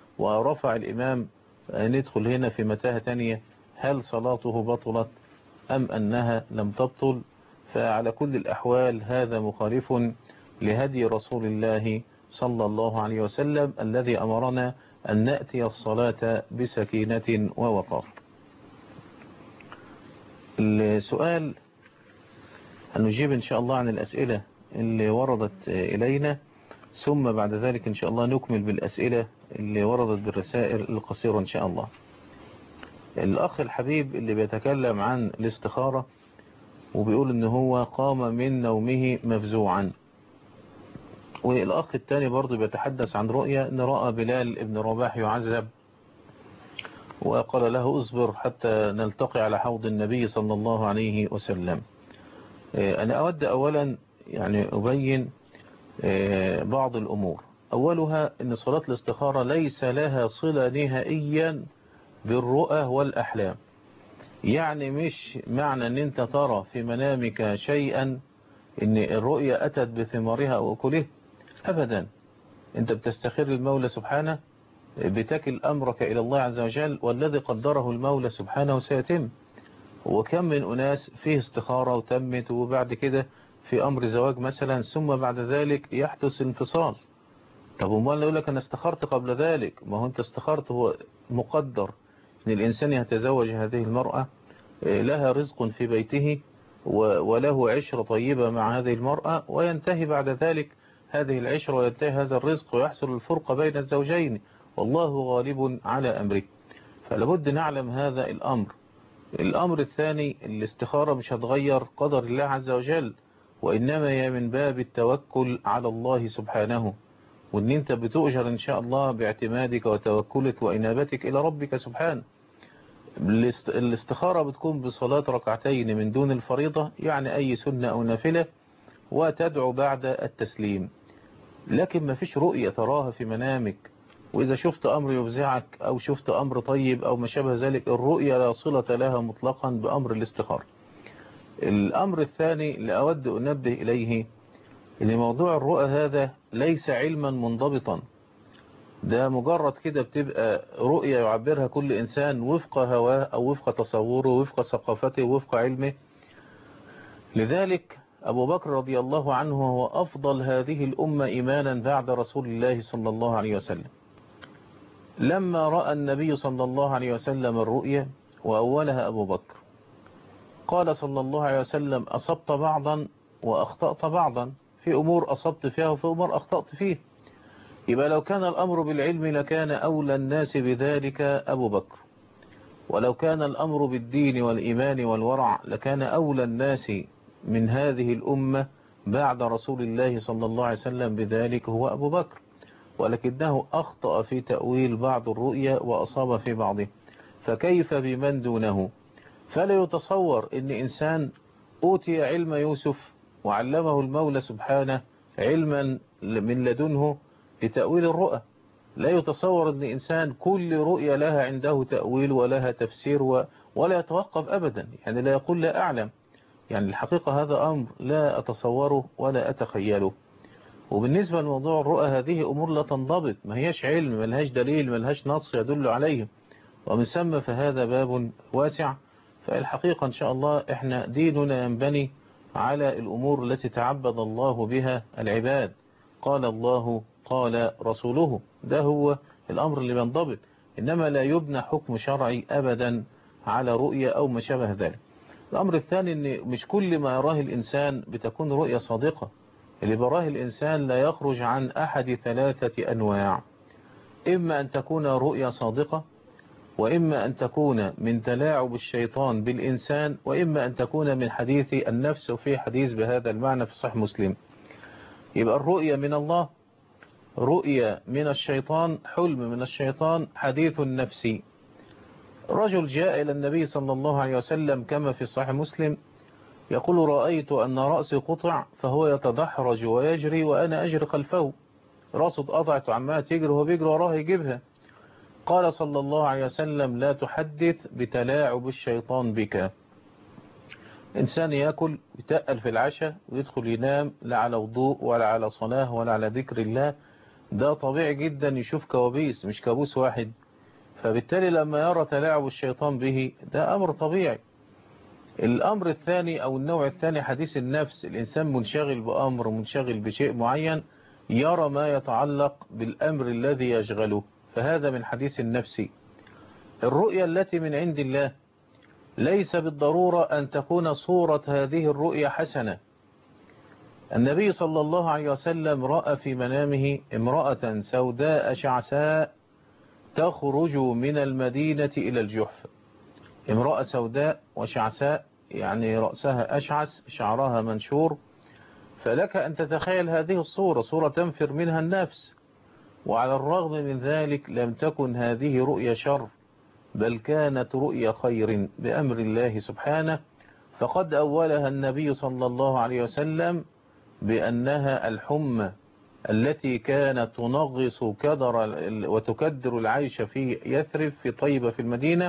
ورفع الإمام ندخل هنا في متاهة تانية هل صلاته بطلت أم أنها لم تبطل فعلى كل الأحوال هذا مخالف لهدي رسول الله صلى الله عليه وسلم الذي أمرنا أن نأتي الصلاة بسكينة ووقار السؤال هنجيب إن شاء الله عن الأسئلة اللي وردت إلينا ثم بعد ذلك إن شاء الله نكمل بالأسئلة اللي وردت بالرسائل القصيرة إن شاء الله الأخ الحبيب اللي بيتكلم عن الاستخارة وبيقول إن هو قام من نومه مفزوعا والأخ الثاني برضو بيتحدث عن رؤية إن رأى بلال ابن رباح يعذب وقال له اصبر حتى نلتقي على حوض النبي صلى الله عليه وسلم أنا أود أولا يعني أبين بعض الأمور أولها أن صلاة الاستخارة ليس لها صلة نهائيا بالرؤى والأحلام يعني مش معنى أن أنت ترى في منامك شيئا أن الرؤية أتت بثمارها أو أكله أبدا أنت بتستخير المولى سبحانه بتكل أمرك إلى الله عز وجل والذي قدره المولى سبحانه سيتم وكم من أناس فيه استخارة وتمت وبعد كده في أمر زواج مثلا ثم بعد ذلك يحدث انفصال طب وما يقول لك أنا استخرت قبل ذلك ما هو أنت استخرت هو مقدر أن الإنسان يتزوج هذه المرأة لها رزق في بيته وله عشرة طيبة مع هذه المرأة وينتهي بعد ذلك هذه العشرة وينتهي هذا الرزق ويحصل الفرق بين الزوجين والله غالب على أمره فلابد نعلم هذا الأمر الأمر الثاني الاستخارة مش هتغير قدر الله عز وجل وإنما هي من باب التوكل على الله سبحانه وإن أنت بتؤجر إن شاء الله باعتمادك وتوكلك وإنابتك إلى ربك سبحانه الاستخارة بتكون بصلاة ركعتين من دون الفريضة يعني أي سنة أو نافلة وتدعو بعد التسليم لكن ما فيش رؤية تراها في منامك وإذا شفت أمر يفزعك أو شفت أمر طيب أو ما شابه ذلك الرؤية لا صلة لها مطلقا بأمر الاستخارة الأمر الثاني اللي أود أنبه إليه أن موضوع الرؤى هذا ليس علما منضبطا ده مجرد كده بتبقى رؤية يعبرها كل إنسان وفق هواه أو وفق تصوره وفق ثقافته وفق علمه لذلك أبو بكر رضي الله عنه هو أفضل هذه الأمة إيمانا بعد رسول الله صلى الله عليه وسلم لما رأى النبي صلى الله عليه وسلم الرؤية وأولها أبو بكر قال صلى الله عليه وسلم أصبت بعضا وأخطأت بعضا في أمور أصبت فيها وفي أمور أخطأت فيه يبقى لو كان الأمر بالعلم لكان أولى الناس بذلك أبو بكر ولو كان الأمر بالدين والإيمان والورع لكان أولى الناس من هذه الأمة بعد رسول الله صلى الله عليه وسلم بذلك هو أبو بكر ولكنه أخطأ في تأويل بعض الرؤيا وأصاب في بعضه فكيف بمن دونه فلا يتصور أن إنسان أوتي علم يوسف وعلمه المولى سبحانه علما من لدنه لتأويل الرؤى لا يتصور أن إنسان كل رؤية لها عنده تأويل ولها تفسير ولا يتوقف أبدا يعني لا يقول لا أعلم يعني الحقيقة هذا أمر لا أتصوره ولا أتخيله وبالنسبة لموضوع الرؤى هذه أمور لا تنضبط ما هيش علم ما لهاش دليل ما لهاش نص يدل عليه ومن ثم فهذا باب واسع فالحقيقة إن شاء الله إحنا ديننا ينبني على الأمور التي تعبد الله بها العباد قال الله قال رسوله ده هو الأمر اللي بينضبط إنما لا يبنى حكم شرعي أبدا على رؤية أو ما شابه ذلك الأمر الثاني أن مش كل ما يراه الإنسان بتكون رؤية صادقة اللي براه الإنسان لا يخرج عن أحد ثلاثة أنواع إما أن تكون رؤية صادقة وإما أن تكون من تلاعب الشيطان بالإنسان وإما أن تكون من حديث النفس وفي حديث بهذا المعنى في صحيح مسلم يبقى الرؤية من الله رؤية من الشيطان حلم من الشيطان حديث نفسي رجل جاء إلى النبي صلى الله عليه وسلم كما في صحيح مسلم يقول رأيت أن رأسي قطع فهو يتدحرج ويجري وأنا أجري خلفه رأسه اتقطعت وعمها تجري وهو بيجري وراه يجيبها قال صلى الله عليه وسلم لا تحدث بتلاعب الشيطان بك إنسان يأكل يتقل في العشاء ويدخل ينام لا على وضوء ولا على صلاة ولا على ذكر الله ده طبيعي جدا يشوف كوابيس مش كابوس واحد فبالتالي لما يرى تلاعب الشيطان به ده أمر طبيعي الأمر الثاني أو النوع الثاني حديث النفس الإنسان منشغل بأمر منشغل بشيء معين يرى ما يتعلق بالأمر الذي يشغله فهذا من حديث النفس الرؤيا التي من عند الله ليس بالضرورة أن تكون صورة هذه الرؤيا حسنة النبي صلى الله عليه وسلم رأى في منامه امرأة سوداء شعساء تخرج من المدينة إلى الجحف امرأة سوداء وشعساء يعني رأسها أشعث شعرها منشور فلك أن تتخيل هذه الصورة صورة تنفر منها النفس وعلى الرغم من ذلك لم تكن هذه رؤيا شر بل كانت رؤيا خير بأمر الله سبحانه فقد أولها النبي صلى الله عليه وسلم بأنها الحمى التي كانت تنغص كدر وتكدر العيش في يثرب في طيبة في المدينة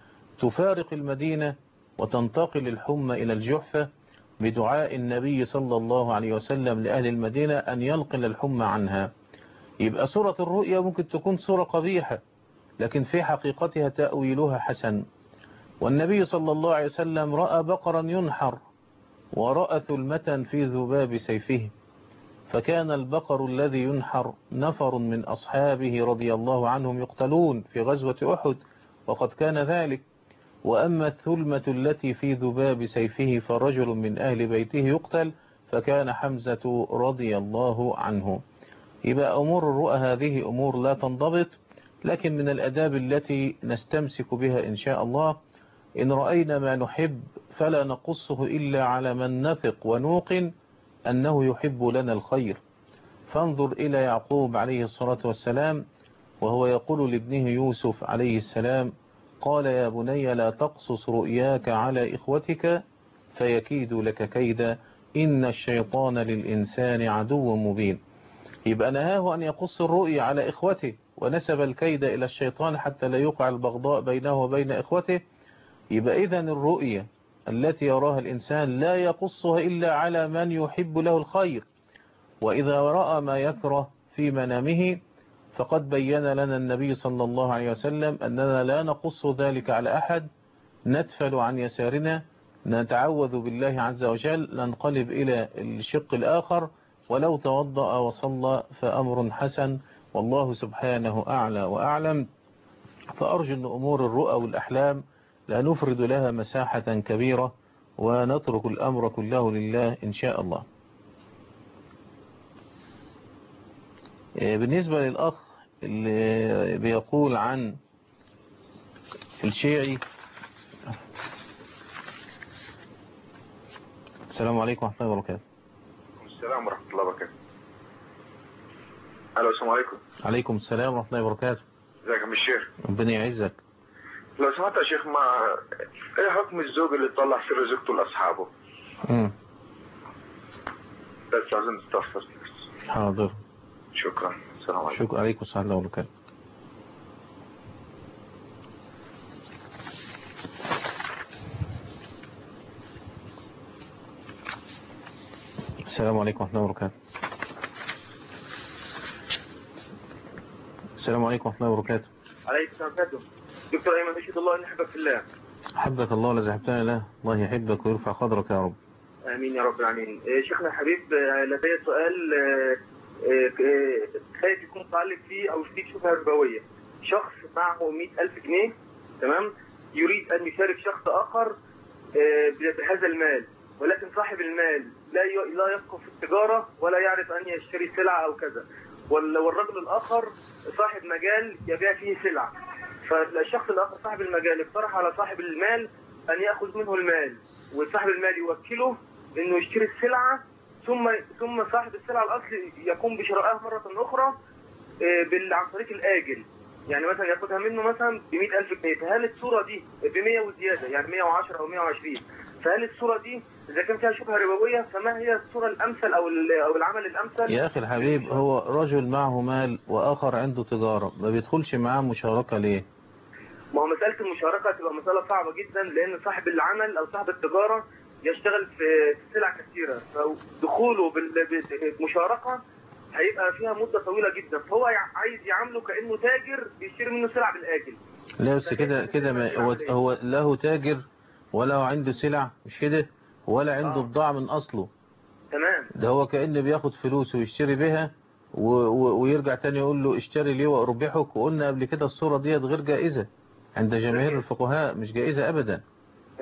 تفارق المدينة وتنتقل الحمى إلى الجحفة بدعاء النبي صلى الله عليه وسلم لأهل المدينة أن ينقل الحمى عنها يبقى صورة الرؤيا ممكن تكون صورة قبيحة لكن في حقيقتها تأويلها حسن والنبي صلى الله عليه وسلم رأى بقرا ينحر ورأى ثلمة في ذباب سيفه فكان البقر الذي ينحر نفر من أصحابه رضي الله عنهم يقتلون في غزوة أحد وقد كان ذلك وأما الثلمة التي في ذباب سيفه فرجل من أهل بيته يقتل فكان حمزة رضي الله عنه يبقى أمور الرؤى هذه أمور لا تنضبط لكن من الأداب التي نستمسك بها إن شاء الله إن رأينا ما نحب فلا نقصه إلا على من نثق ونوقن أنه يحب لنا الخير فانظر إلى يعقوب عليه الصلاة والسلام وهو يقول لابنه يوسف عليه السلام قال يا بني لا تقصص رؤياك على إخوتك فيكيد لك كيدا إن الشيطان للإنسان عدو مبين يبقى نهاه أن يقص الرؤيا على إخوته ونسب الكيد إلى الشيطان حتى لا يقع البغضاء بينه وبين إخوته يبقى إذا الرؤيا التي يراها الإنسان لا يقصها إلا على من يحب له الخير وإذا رأى ما يكره في منامه فقد بين لنا النبي صلى الله عليه وسلم أننا لا نقص ذلك على أحد ندفل عن يسارنا نتعوذ بالله عز وجل ننقلب إلى الشق الآخر ولو توضأ وصلى فأمر حسن والله سبحانه أعلى وأعلم فأرجو أن أمور الرؤى والأحلام لا نفرد لها مساحة كبيرة ونترك الأمر كله لله إن شاء الله بالنسبة للأخ اللي بيقول عن الشيعي السلام عليكم ورحمة الله وبركاته السلام ورحمة الله وبركاته ألو السلام عليكم عليكم السلام ورحمة الله وبركاته ازيك يا عم الشيخ ربنا يعزك لو سمحت يا شيخ ما ايه حكم الزوج اللي طلع سر زوجته لاصحابه مم. بس عايزين نستفسر حاضر شكرا السلام عليكم شكرا عليكم السلام الله وبركاته السلام عليكم ورحمة الله وبركاته السلام عليكم ورحمة الله وبركاته عليكم السلام عليكم دكتور ايمن اشهد الله ان احبك في الله أحبك الله الذي أحبتني له الله يحبك ويرفع قدرك يا رب امين يا رب العالمين إيه، شيخنا الحبيب آه، لدي سؤال آه، آه، آه، خايف يكون متعلق فيه او فيه شبهه ربويه شخص معه 100000 جنيه تمام يريد ان يشارك شخص اخر آه، بهذا المال ولكن صاحب المال لا ي- لا يفقه في التجاره ولا يعرف ان يشتري سلعه او كذا وال- والرجل الاخر صاحب مجال يبيع فيه سلع فالشخص الاخر صاحب المجال اقترح على صاحب المال ان ياخذ منه المال وصاحب المال يوكله انه يشتري السلعه ثم ثم صاحب السلعه الاصلي يقوم بشرائها مره اخرى آه، بال- عن طريق الاجل يعني مثلا ياخدها منه مثلا ب 100000 جنيه فهل الصوره دي ب 100 وزياده يعني 110 او 120 فهل الصوره دي اذا كان فيها شبهه ربويه فما هي الصوره الامثل او ال- او العمل الامثل يا أخي الحبيب هو رجل معه مال وآخر عنده تجارة ما بيدخلش معاه مشاركة ليه ما هو مسألة المشاركة تبقى مسألة صعبة جدا لأن صاحب العمل أو صاحب التجارة يشتغل في في سلع كثيرة فدخوله بال- بالمشاركة هيبقى فيها مدة طويلة جدا فهو يع- عايز يعامله كأنه تاجر بيشتري منه سلع بالآجل لا بس كده كده ما هو هو له تاجر ولا هو عنده سلع مش كده ولا عنده بضاعة من أصله تمام ده هو كأنه بياخد فلوس ويشتري بها و و ويرجع تاني يقول له اشتري لي وأربحك وقلنا قبل كده الصورة ديت غير جائزة عند جماهير الفقهاء مش جائزة أبدا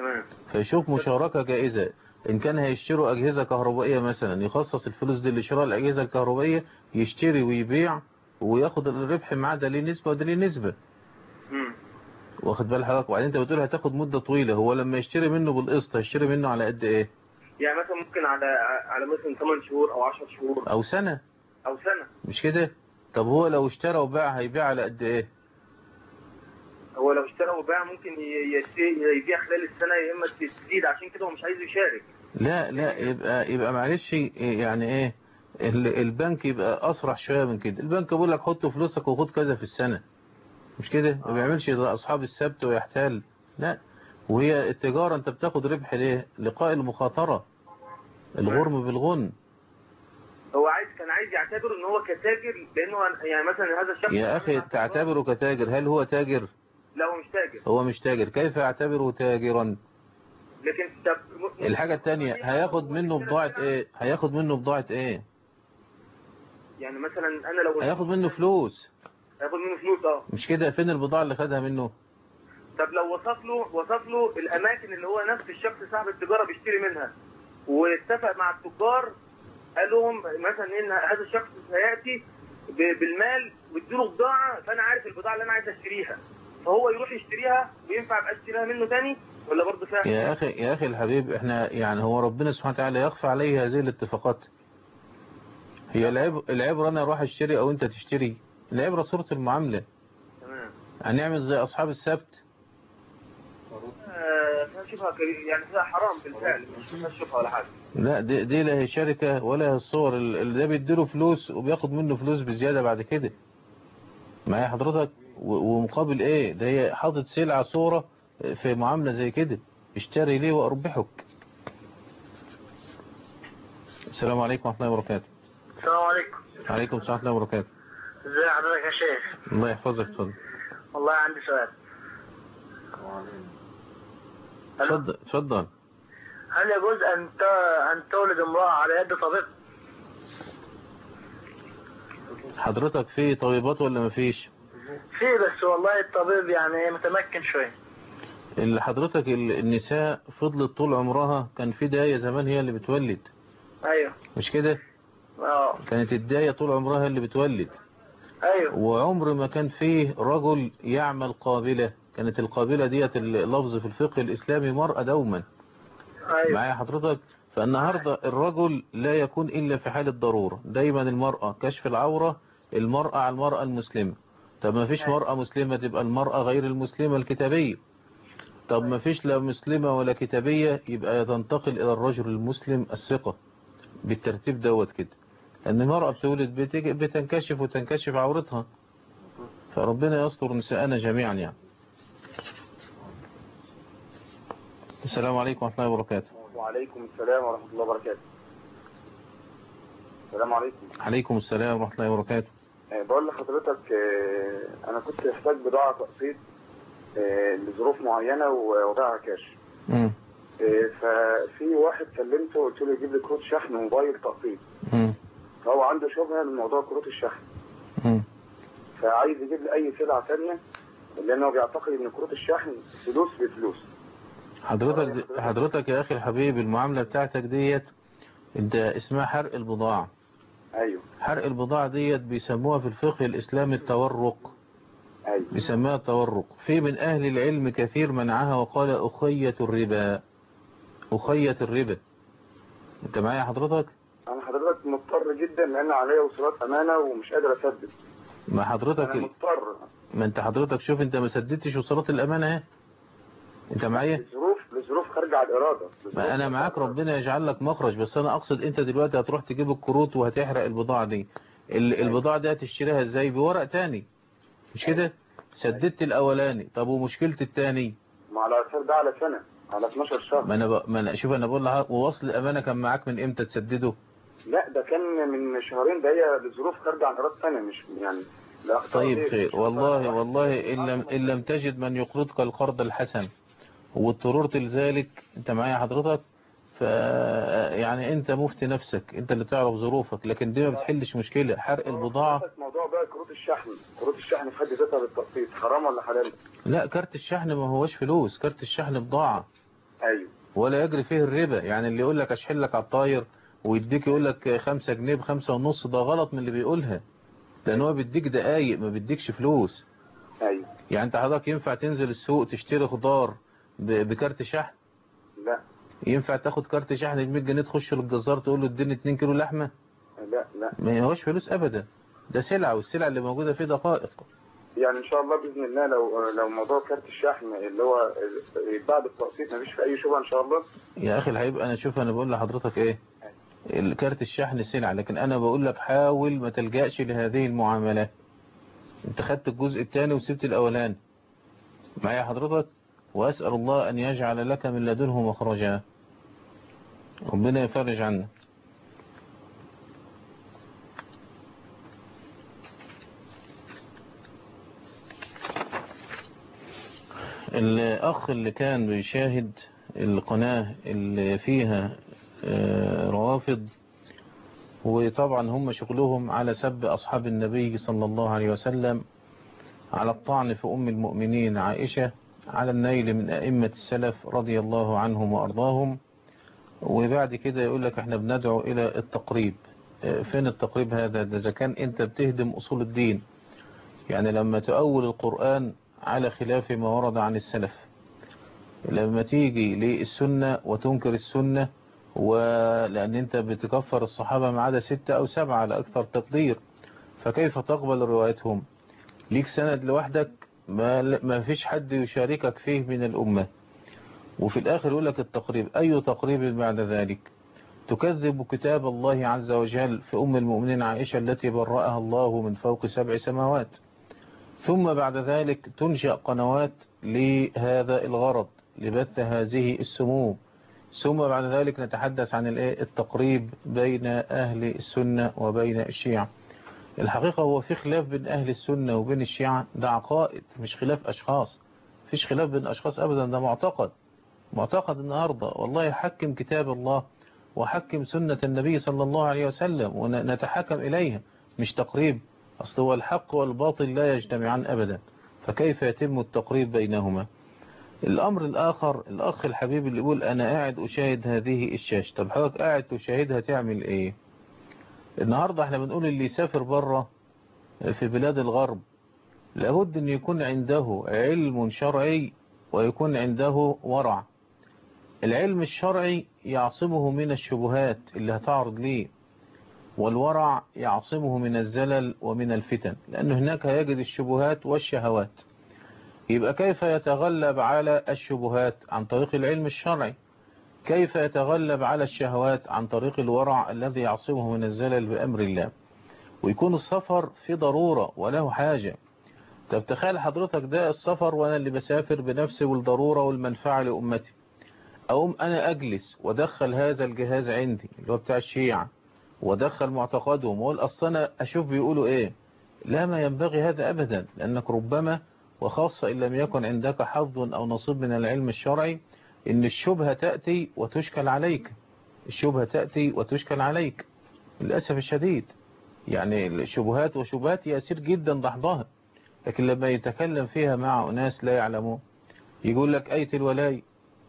فيشوف مشاركة جائزة إن كان هيشتروا أجهزة كهربائية مثلا يخصص الفلوس دي لشراء الأجهزة الكهربائية يشتري ويبيع وياخد الربح معاه ده ليه نسبة وده ليه نسبة مم. واخد بال حضرتك وبعدين انت بتقول هتاخد مدة طويلة هو لما يشتري منه بالقسط هيشتري منه على قد ايه يعني مثلا ممكن على على مثلا 8 شهور او 10 شهور او سنة او سنه مش كده طب هو لو اشترى وباع هيبيع على قد ايه هو لو اشترى وباع ممكن ي- يشتري يبيع خلال السنه يا اما تزيد عشان كده هو مش عايز يشارك لا لا يبقى يبقى معلش يعني ايه ال- البنك يبقى اسرع شويه من كده البنك بيقول لك حط فلوسك وخد كذا في السنه مش كده ما بيعملش زي اصحاب السبت ويحتال لا وهي التجاره انت بتاخد ربح ليه لقاء المخاطره الغرم بالغن هو عايز كان عايز يعتبر ان هو كتاجر لانه يعني مثلا هذا الشخص يا اخي تعتبره كتاجر هل هو تاجر لا هو مش تاجر هو مش تاجر كيف يعتبره تاجرا لكن طب الحاجه الثانيه هياخد منه بضاعه ايه هياخد منه بضاعه ايه يعني مثلا انا لو هياخد منه فلوس هياخد منه فلوس اه مش كده فين البضاعه اللي خدها منه طب لو وصف له وصف له الاماكن اللي هو نفس الشخص صاحب التجاره بيشتري منها واتفق مع التجار قال لهم مثلا ان هذا الشخص سياتي ب- بالمال واديله بضاعه فانا عارف البضاعه اللي انا عايز اشتريها فهو يروح يشتريها وينفع ابقى اشتريها منه تاني ولا برضه فيها يا أخي يا أخي الحبيب إحنا يعني هو ربنا سبحانه وتعالى يخفى عليه هذه الاتفاقات هي العب العبرة أنا أروح أشتري أو أنت تشتري العبرة صورة المعاملة تمام هنعمل زي أصحاب السبت آه، فنشوفها ك- يعني فيها حرام بالفعل مش نشوفها ولا حاجه لا دي, دي لا هي شركة ولا هي الصور ال- اللي ده بيديله فلوس وبياخد منه فلوس بزيادة بعد كده معايا حضرتك و- ومقابل إيه ده هي حاطط سلعة صورة في معاملة زي كده اشتري ليه وأربحك السلام عليكم ورحمة الله وبركاته السلام عليكم عليكم السلام ورحمة الله وبركاته ازي حضرتك يا شيخ الله يحفظك اتفضل والله عندي سؤال اتفضل اتفضل هل يجوز ان ت... ان تولد امراه على يد طبيب حضرتك في طبيبات ولا مفيش في بس والله الطبيب يعني متمكن شويه اللي حضرتك ال- النساء فضلت طول عمرها كان في داية زمان هي اللي بتولد ايوه مش كده اه كانت الداية طول عمرها هي اللي بتولد ايوه وعمر ما كان فيه رجل يعمل قابلة كانت القابلة ديت اللفظ في الفقه الإسلامي مرأة دوما ايوه معايا حضرتك فالنهاردة الرجل لا يكون إلا في حالة ضرورة دايما المرأة كشف العورة المرأة على المرأة المسلمة طب ما فيش مرأة مسلمة تبقى المرأة غير المسلمة الكتابية طب ما فيش لا مسلمة ولا كتابية يبقى تنتقل إلى الرجل المسلم الثقة بالترتيب دوت كده لأن المرأة بتولد بتج- بتنكشف وتنكشف عورتها فربنا يستر نساءنا جميعا يعني السلام عليكم ورحمة الله وبركاته وعليكم السلام ورحمة الله وبركاته السلام عليكم عليكم السلام ورحمة الله وبركاته آه، بقول لحضرتك آه، أنا كنت محتاج بضاعة تقسيط آه، لظروف معينة ووضعها كاش مم. آه، ففي واحد كلمته قلت له يجيب لي كروت شحن موبايل تقسيط مم. فهو عنده شبهة من موضوع كروت الشحن مم. فعايز يجيب لي أي سلعة تانية لأنه بيعتقد إن كروت الشحن فلوس بفلوس حضرتك حضرتك يا أخي الحبيب المعاملة بتاعتك ديت انت اسمها حرق البضاعة أيوه حرق البضاعة ديت بيسموها في الفقه الإسلامي التورق أيوه بيسموها التورق في من أهل العلم كثير منعها وقال أخية الربا أخية الربا انت معايا حضرتك أنا حضرتك مضطر جدا لأن عليا وصولات أمانة ومش قادر أسدد ما حضرتك أنا ال- مضطر ما انت حضرتك شوف انت ما سددتش وصلات الأمانة اهي انت معايا لظروف لظروف خارجة عن الإرادة ما انا معاك ربنا يجعل لك مخرج بس انا اقصد انت دلوقتي هتروح تجيب الكروت وهتحرق البضاعة دي ال- البضاعة دي هتشتريها ازاي بورق تاني مش كده سددت الاولاني طب ومشكلة التاني ما على أساس ده على سنة على 12 شهر ما انا ب... ما انا شوف انا بقول لها ووصل الامانة كان معاك من امتى تسدده لا ده كان من شهرين ده هي لظروف خارجة عن إرادة سنة مش يعني لا أخطاء طيب غير. خير والله والله ان لم ان لم تجد من يقرضك القرض الحسن واضطررت لذلك انت معايا حضرتك ف يعني انت مفتي نفسك انت اللي تعرف ظروفك لكن دي ما بتحلش مشكلة حرق البضاعة موضوع بقى كروت الشحن كروت الشحن في حد ذاتها بالتقسيط حرام ولا حلال لا كارت الشحن ما هوش فلوس كارت الشحن بضاعة ايوه ولا يجري فيه الربا يعني اللي يقول لك اشحن لك على الطاير ويديك يقول لك خمسة جنيه بخمسة ونص ده غلط من اللي بيقولها لان هو بيديك دقايق ما بيديكش فلوس ايوه يعني انت حضرتك ينفع تنزل السوق تشتري خضار ب- بكارت شحن لا ينفع تاخد كارت شحن ب 100 جنيه تخش للجزار تقول له اديني 2 كيلو لحمه لا لا ما هوش فلوس ابدا ده سلعه والسلعه اللي موجوده فيه دقائق يعني ان شاء الله باذن الله لو لو موضوع كارت الشحن اللي هو بعد التقسيط مفيش في اي شبهه ان شاء الله يا اخي الحبيب انا شوف انا بقول لحضرتك ايه الكارت الشحن سلعه لكن انا بقول لك حاول ما تلجاش لهذه المعاملات انت خدت الجزء الثاني وسبت الاولاني معايا حضرتك واسال الله ان يجعل لك من لدنه مخرجا ربنا يفرج عنا الأخ اللي كان بيشاهد القناة اللي فيها آه، روافض وطبعا هم شغلهم على سب أصحاب النبي صلى الله عليه وسلم على الطعن في أم المؤمنين عائشة على النيل من أئمة السلف رضي الله عنهم وأرضاهم وبعد كده يقول لك احنا بندعو إلى التقريب آه، فين التقريب هذا ده إذا كان أنت بتهدم أصول الدين يعني لما تؤول القرآن على خلاف ما ورد عن السلف لما تيجي للسنة وتنكر السنة ولأن أنت بتكفر الصحابة ما عدا ستة أو سبعة على أكثر تقدير فكيف تقبل روايتهم ليك سند لوحدك ما, ما فيش حد يشاركك فيه من الأمة وفي الآخر يقول لك التقريب أي تقريب بعد ذلك تكذب كتاب الله عز وجل في أم المؤمنين عائشة التي برأها الله من فوق سبع سماوات ثم بعد ذلك تنشأ قنوات لهذا الغرض لبث هذه السموم ثم بعد ذلك نتحدث عن الإيه؟ التقريب بين أهل السنة وبين الشيعة الحقيقة هو في خلاف بين أهل السنة وبين الشيعة ده عقائد مش خلاف أشخاص فيش خلاف بين أشخاص أبدا ده معتقد معتقد النهاردة والله حكم كتاب الله وحكم سنة النبي صلى الله عليه وسلم ونتحكم إليها مش تقريب أصل هو الحق والباطل لا يجتمعان أبدا فكيف يتم التقريب بينهما الأمر الآخر الأخ الحبيب اللي يقول أنا قاعد أشاهد هذه الشاشة طب حضرتك قاعد تشاهدها تعمل إيه النهاردة احنا بنقول اللي يسافر بره في بلاد الغرب لابد أن يكون عنده علم شرعي ويكون عنده ورع العلم الشرعي يعصمه من الشبهات اللي هتعرض ليه والورع يعصمه من الزلل ومن الفتن لأنه هناك يجد الشبهات والشهوات يبقى كيف يتغلب على الشبهات عن طريق العلم الشرعي كيف يتغلب على الشهوات عن طريق الورع الذي يعصمه من الزلل بأمر الله ويكون السفر في ضرورة وله حاجة طب تخيل حضرتك ده السفر وأنا اللي بسافر بنفسي والضرورة والمنفعة لأمتي أقوم أنا أجلس ودخل هذا الجهاز عندي اللي هو بتاع الشيعة ودخل معتقدهم وقول أصلا أنا أشوف بيقولوا إيه لا ما ينبغي هذا أبدا لأنك ربما وخاصة إن لم يكن عندك حظ أو نصيب من العلم الشرعي إن الشبهة تأتي وتشكل عليك الشبهة تأتي وتشكل عليك للأسف الشديد يعني الشبهات وشبهات يسير جدا ضحضها لكن لما يتكلم فيها مع أناس لا يعلمون يقول لك أية الولاي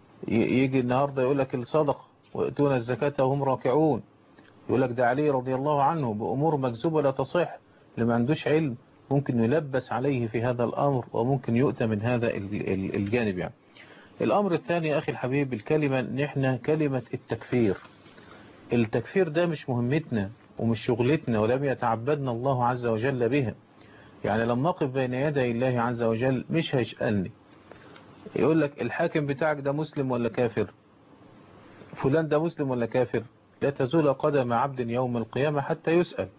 يجي النهاردة يقول لك الصدقة ويأتون الزكاة وهم راكعون يقول لك ده علي رضي الله عنه بأمور مكذوبة لا تصح اللي ما عندوش علم ممكن يلبس عليه في هذا الأمر وممكن يؤتى من هذا الجانب يعني الأمر الثاني أخي الحبيب الكلمة نحن كلمة التكفير التكفير ده مش مهمتنا ومش شغلتنا ولم يتعبدنا الله عز وجل بها يعني لما أقف بين يدي الله عز وجل مش هيسألني يقول لك الحاكم بتاعك ده مسلم ولا كافر فلان ده مسلم ولا كافر لا تزول قدم عبد يوم القيامة حتى يسأل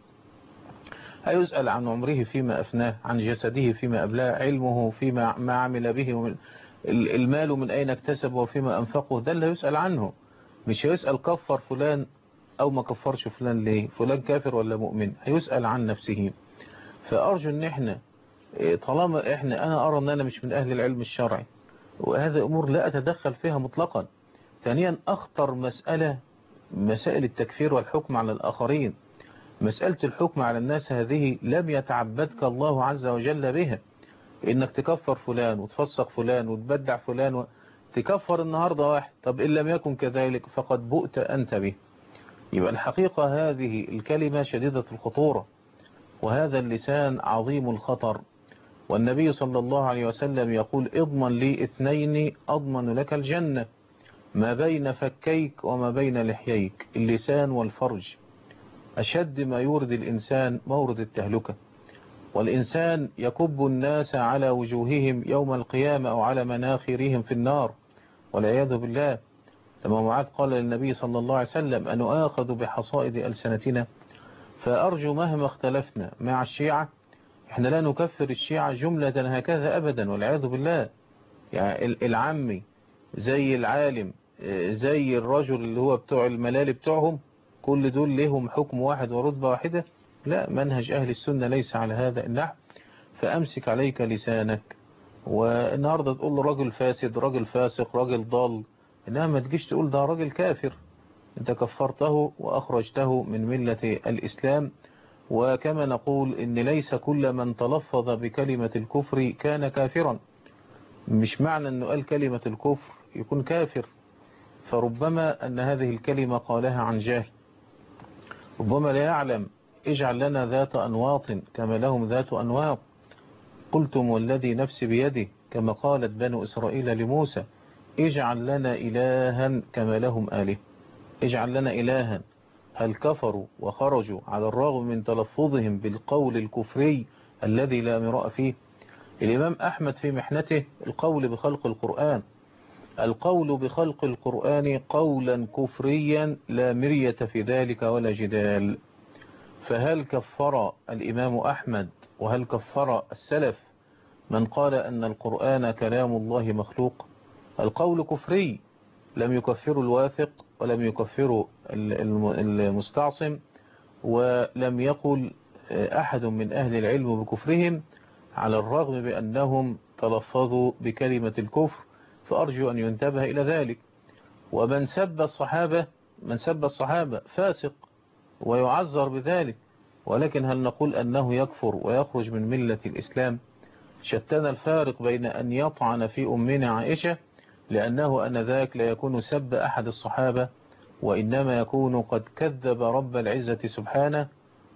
هيسأل عن عمره فيما أفناه عن جسده فيما أبلاه علمه فيما ما عمل به ومن المال من أين اكتسب وفيما أنفقه ده اللي يسأل عنه مش هيسأل كفر فلان أو ما كفرش فلان ليه فلان كافر ولا مؤمن هيسأل عن نفسه فأرجو أن احنا طالما احنا أنا أرى أن أنا مش من أهل العلم الشرعي وهذا أمور لا أتدخل فيها مطلقا ثانيا أخطر مسألة مسائل التكفير والحكم على الآخرين مسألة الحكم على الناس هذه لم يتعبدك الله عز وجل بها إنك تكفر فلان وتفسق فلان وتبدع فلان و... تكفر النهاردة واحد طب إن لم يكن كذلك فقد بؤت أنت به يبقى الحقيقة هذه الكلمة شديدة الخطورة وهذا اللسان عظيم الخطر والنبي صلى الله عليه وسلم يقول اضمن لي اثنين أضمن لك الجنة ما بين فكيك وما بين لحييك اللسان والفرج أشد ما يورد الإنسان مورد التهلكة والإنسان يكب الناس على وجوههم يوم القيامة أو على مناخرهم في النار والعياذ بالله لما معاذ قال للنبي صلى الله عليه وسلم أن آخذ بحصائد ألسنتنا فأرجو مهما اختلفنا مع الشيعة احنا لا نكفر الشيعة جملة هكذا أبدا والعياذ بالله يعني العمي زي العالم زي الرجل اللي هو بتوع الملال بتوعهم كل دول لهم حكم واحد ورتبة واحدة لا منهج أهل السنة ليس على هذا النحو فأمسك عليك لسانك والنهاردة تقول راجل فاسد راجل فاسق راجل ضال إنها ما تجيش تقول ده راجل كافر انت كفرته وأخرجته من ملة الإسلام وكما نقول إن ليس كل من تلفظ بكلمة الكفر كان كافرا مش معنى أنه قال كلمة الكفر يكون كافر فربما أن هذه الكلمة قالها عن جاهل ربما لا يعلم اجعل لنا ذات أنواط كما لهم ذات أنواط قلتم والذي نفسي بيده كما قالت بنو إسرائيل لموسى اجعل لنا إلها كما لهم آله اجعل لنا إلها هل كفروا وخرجوا على الرغم من تلفظهم بالقول الكفري الذي لا مراء فيه الإمام أحمد في محنته القول بخلق القرآن القول بخلق القرآن قولا كفريا لا مرية في ذلك ولا جدال فهل كفر الإمام أحمد وهل كفر السلف من قال أن القرآن كلام الله مخلوق القول كفري لم يكفروا الواثق ولم يكفروا المستعصم ولم يقل أحد من أهل العلم بكفرهم على الرغم بأنهم تلفظوا بكلمة الكفر فأرجو أن ينتبه إلى ذلك ومن سب الصحابة من سب الصحابة فاسق ويعذر بذلك ولكن هل نقول أنه يكفر ويخرج من ملة الإسلام شتنا الفارق بين أن يطعن في أمنا عائشة لأنه أنذاك لا يكون سب أحد الصحابة وإنما يكون قد كذب رب العزة سبحانه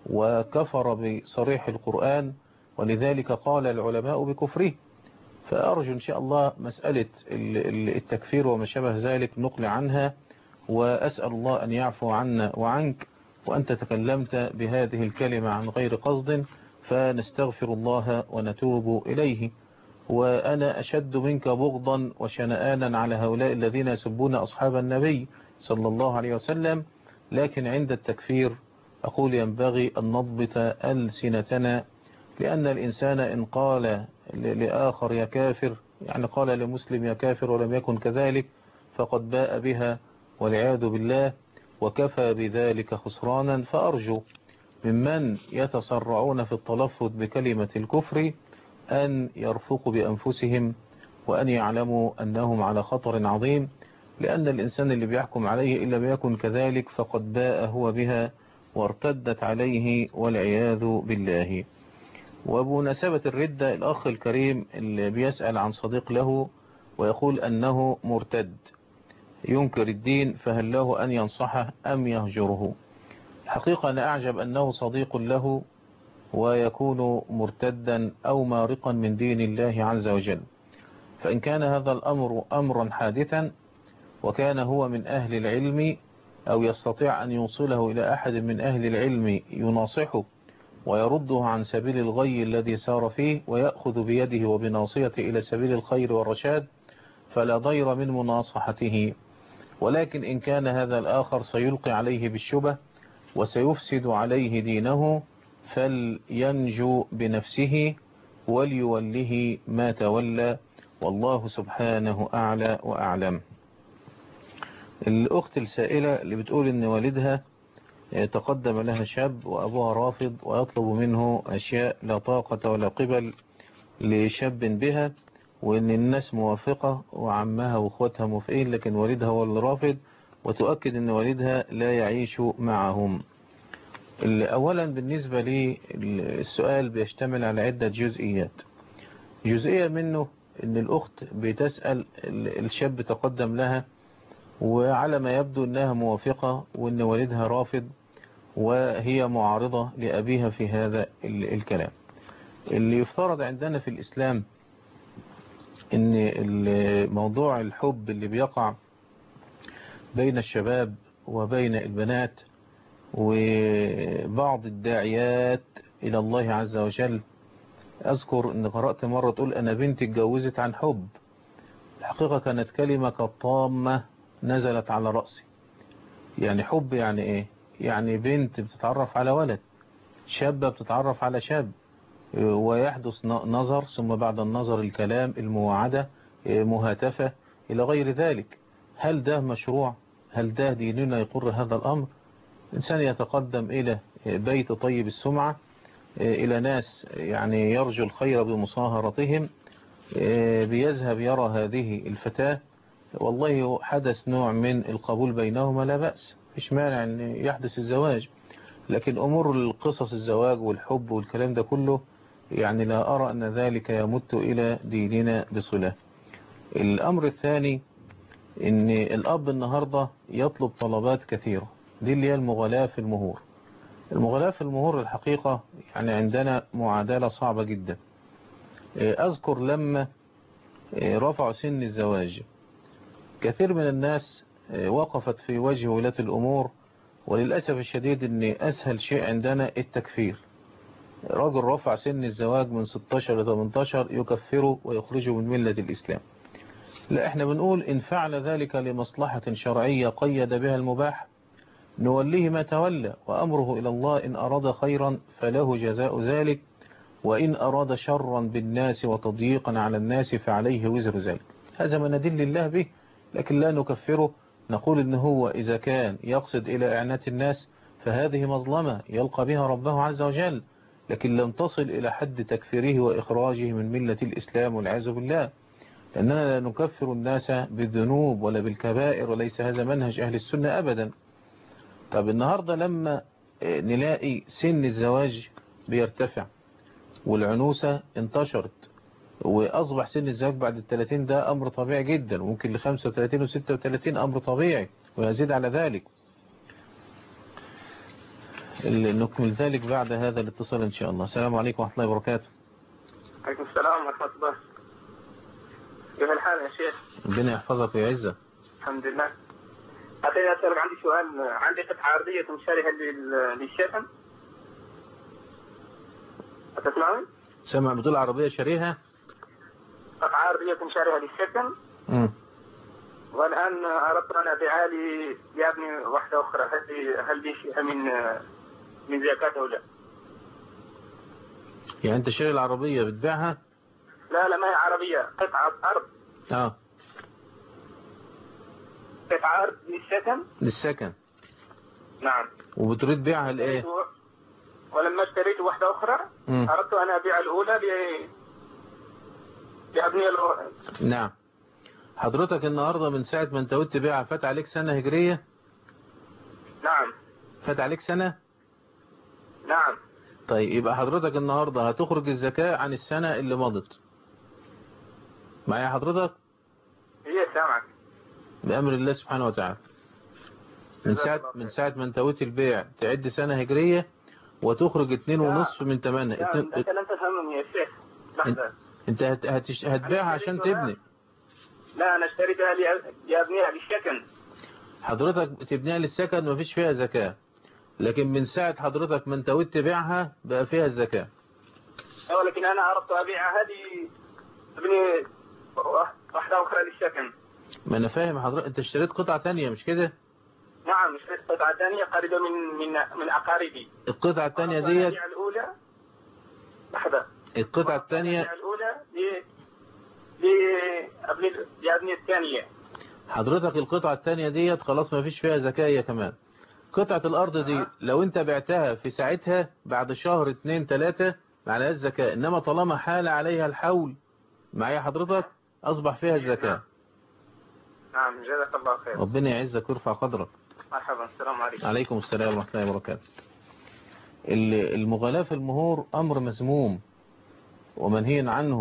وكفر بصريح القرآن ولذلك قال العلماء بكفره فأرجو إن شاء الله مسألة التكفير وما شابه ذلك نقل عنها وأسأل الله أن يعفو عنا وعنك وأنت تكلمت بهذه الكلمة عن غير قصد فنستغفر الله ونتوب إليه وأنا أشد منك بغضا وشنآنا على هؤلاء الذين يسبون أصحاب النبي صلى الله عليه وسلم لكن عند التكفير أقول ينبغي أن نضبط ألسنتنا لأن الإنسان إن قال لآخر يا كافر يعني قال لمسلم يا كافر ولم يكن كذلك فقد باء بها والعياذ بالله وكفى بذلك خسرانا فأرجو ممن يتسرعون في التلفظ بكلمة الكفر أن يرفقوا بأنفسهم وأن يعلموا أنهم على خطر عظيم لأن الإنسان اللي بيحكم عليه إن لم يكن كذلك فقد باء هو بها وارتدت عليه والعياذ بالله وبمناسبة الردة الأخ الكريم اللي بيسأل عن صديق له ويقول أنه مرتد ينكر الدين فهل له أن ينصحه أم يهجره الحقيقة أنا أعجب أنه صديق له ويكون مرتدا أو مارقا من دين الله عز وجل فإن كان هذا الأمر أمرا حادثا وكان هو من أهل العلم أو يستطيع أن يوصله إلى أحد من أهل العلم يناصحه ويرده عن سبيل الغي الذي سار فيه ويأخذ بيده وبناصيته إلى سبيل الخير والرشاد فلا ضير من مناصحته ولكن إن كان هذا الآخر سيلقي عليه بالشبه وسيفسد عليه دينه فلينجو بنفسه وليوله ما تولى والله سبحانه أعلى وأعلم الأخت السائلة اللي بتقول إن والدها تقدم لها شاب وأبوها رافض ويطلب منه أشياء لا طاقة ولا قبل لشاب بها وإن الناس موافقة وعمها وأخواتها موافقين لكن والدها هو اللي رافض وتؤكد أن والدها لا يعيش معهم أولا بالنسبة لي السؤال بيشتمل على عدة جزئيات جزئية منه ان الاخت بتسأل ال- الشاب تقدم لها وعلى ما يبدو انها موافقة وان والدها رافض وهي معارضة لأبيها في هذا ال- الكلام اللي يفترض عندنا في الإسلام ان ال- موضوع الحب اللي بيقع بين الشباب وبين البنات وبعض الداعيات إلى الله عز وجل أذكر أن قرأت مرة تقول أنا بنتي اتجوزت عن حب الحقيقة كانت كلمة كالطامة نزلت على رأسي يعني حب يعني إيه يعني بنت بتتعرف على ولد شابة بتتعرف على شاب ويحدث ن- نظر ثم بعد النظر الكلام المواعدة مهاتفة إلى غير ذلك هل ده مشروع هل ده ديننا يقر هذا الأمر إنسان يتقدم إلى بيت طيب السمعة إلى ناس يعني يرجو الخير بمصاهرتهم بيذهب يرى هذه الفتاة والله حدث نوع من القبول بينهما لا بأس مش مانع أن يحدث الزواج لكن أمور القصص الزواج والحب والكلام ده كله يعني لا أرى أن ذلك يمت إلى ديننا بصلة الأمر الثاني أن الأب النهاردة يطلب طلبات كثيرة دي اللي هي المغلاة في المهور المغلاة في المهور الحقيقة يعني عندنا معادلة صعبة جدا أذكر لما رفعوا سن الزواج كثير من الناس وقفت في وجه ولاة الأمور وللأسف الشديد أن أسهل شيء عندنا التكفير رجل رفع سن الزواج من 16 ل 18 يكفره ويخرجه من ملة الإسلام لا احنا بنقول إن فعل ذلك لمصلحة شرعية قيد بها المباح نوليه ما تولى وأمره إلى الله إن أراد خيرا فله جزاء ذلك وإن أراد شرا بالناس وتضييقا على الناس فعليه وزر ذلك هذا ما ندل الله به لكن لا نكفره نقول إن هو إذا كان يقصد إلى إعنات الناس فهذه مظلمة يلقى بها ربه عز وجل لكن لم تصل إلى حد تكفيره وإخراجه من ملة الإسلام والعياذ بالله لأننا لا نكفر الناس بالذنوب ولا بالكبائر وليس هذا منهج أهل السنة أبدا طب النهاردة لما نلاقي سن الزواج بيرتفع والعنوسة انتشرت وأصبح سن الزواج بعد الثلاثين ده أمر طبيعي جدا وممكن لخمسة وثلاثين وستة وثلاثين أمر طبيعي ويزيد على ذلك نكمل ذلك بعد هذا الاتصال إن شاء الله السلام عليكم ورحمة الله وبركاته عليكم السلام ورحمة الله كيف الحال يا شيخ ربنا يحفظك ويعزك الحمد لله أخي أسألك عندي سؤال عندي قطعة عرضية مشاريها لل- للشتم أتسمعني؟ سمع بطولة عربية شريها قطعة عرضية مشاريها للشتم مم. والآن أردت أن أبيعها لي لابني واحدة أخرى هل لي- هل لي فيها من من زكاة أو لا؟ يعني أنت شاري العربية بتبيعها لا لا ما هي عربية قطعة أرض اه قطعة أرض للشتم للسكن نعم وبتريد بيعها لإيه ولما اشتريت واحدة أخرى مم. أردت أن أبيع الأولى ل لأبني الأخرى نعم حضرتك النهاردة من ساعة ما انت قلت بيعها فات عليك سنة هجرية نعم فات عليك سنة نعم طيب يبقى حضرتك النهاردة هتخرج الزكاة عن السنة اللي مضت معايا حضرتك هي سامعك بأمر الله سبحانه وتعالى من ساعة من ساعة ما انت قلت البيع تعد سنة هجرية وتخرج اتنين ونصف من تمنى لا اتنين أنت لم تفهمني يا شيخ لحظة انت هت- هتش- هتبيعها عشان تبني لا أنا اشتريتها لأ- لأبنيها للسكن حضرتك تبنيها للسكن مفيش فيها زكاة لكن من ساعة حضرتك ما انت قلت تبيعها بقى فيها الزكاة ولكن أنا أردت أبيعها هذه ابني واحدة أخرى للسكن ما انا فاهم حضرتك انت اشتريت قطعة تانية مش كده نعم اشتريت قطعة ثانية قريبة من من من أقاربي القطعة التانية أردت أن ديت أبيع الأولى لحظة القطعة التانية أبيع الأولى ل لأبني لأبني الثانية حضرتك القطعة التانية ديت خلاص ما فيش فيها زكاة هي كمان قطعة الأرض دي لو أنت بعتها في ساعتها بعد شهر اتنين تلاتة معلهاش الزكاة إنما طالما حال عليها الحول معايا حضرتك أصبح فيها الزكاة نعم جزاك الله خير ربنا يعزك ويرفع قدرك مرحبا السلام عليكم عليكم السلام ورحمة الله وبركاته ال- المغالاة في المهور أمر مذموم ومنهي عنه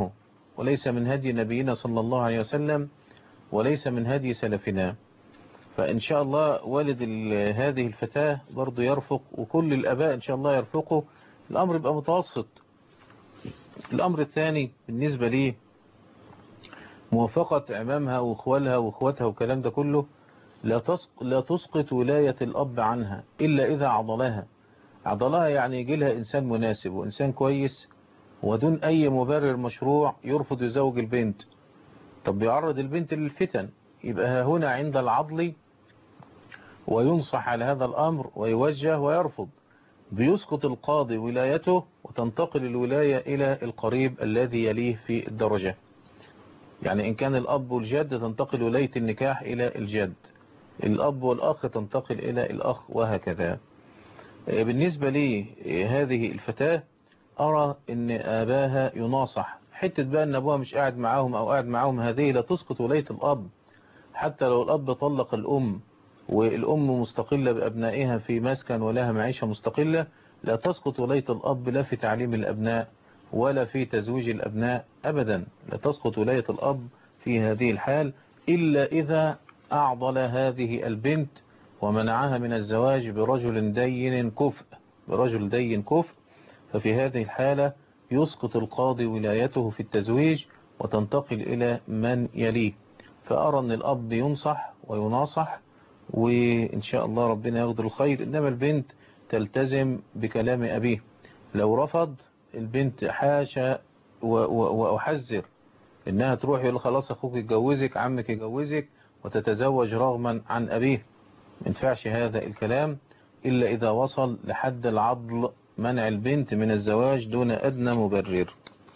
وليس من هدي نبينا صلى الله عليه وسلم وليس من هدي سلفنا فإن شاء الله والد هذه الفتاة برضو يرفق وكل الأباء إن شاء الله يرفقوا الأمر يبقى متوسط الأمر الثاني بالنسبة لي موافقة عمامها وإخوالها وإخواتها والكلام ده كله لا تسقط, لا تسقط ولاية الأب عنها إلا إذا عضلها عضلها يعني يجي لها إنسان مناسب وإنسان كويس ودون أي مبرر مشروع يرفض يزوج البنت طب بيعرض البنت للفتن يبقى هنا عند العضل وينصح على هذا الأمر ويوجه ويرفض بيسقط القاضي ولايته وتنتقل الولاية إلى القريب الذي يليه في الدرجة يعني إن كان الأب والجد تنتقل ولاية النكاح إلى الجد الأب والأخ تنتقل إلى الأخ وهكذا بالنسبة لي هذه الفتاة أرى أن آباها يناصح حتة بقى أن أبوها مش قاعد معاهم أو قاعد معاهم هذه لا تسقط ولاية الأب حتى لو الأب طلق الأم والأم مستقلة بأبنائها في مسكن ولها معيشة مستقلة لا تسقط ولاية الأب لا في تعليم الأبناء ولا في تزويج الأبناء أبدا لا تسقط ولاية الأب في هذه الحال إلا إذا أعضل هذه البنت ومنعها من الزواج برجل دين كفء برجل دين كفء ففي هذه الحالة يسقط القاضي ولايته في التزويج وتنتقل إلى من يليه فأرى أن الأب ينصح ويناصح وإن شاء الله ربنا يغدر الخير إنما البنت تلتزم بكلام أبيه لو رفض البنت حاشا وأحذر إنها تروح يقول خلاص أخوك يتجوزك عمك يجوزك وتتزوج رغما عن أبيه ما ينفعش هذا الكلام إلا إذا وصل لحد العضل منع البنت من الزواج دون أدنى مبرر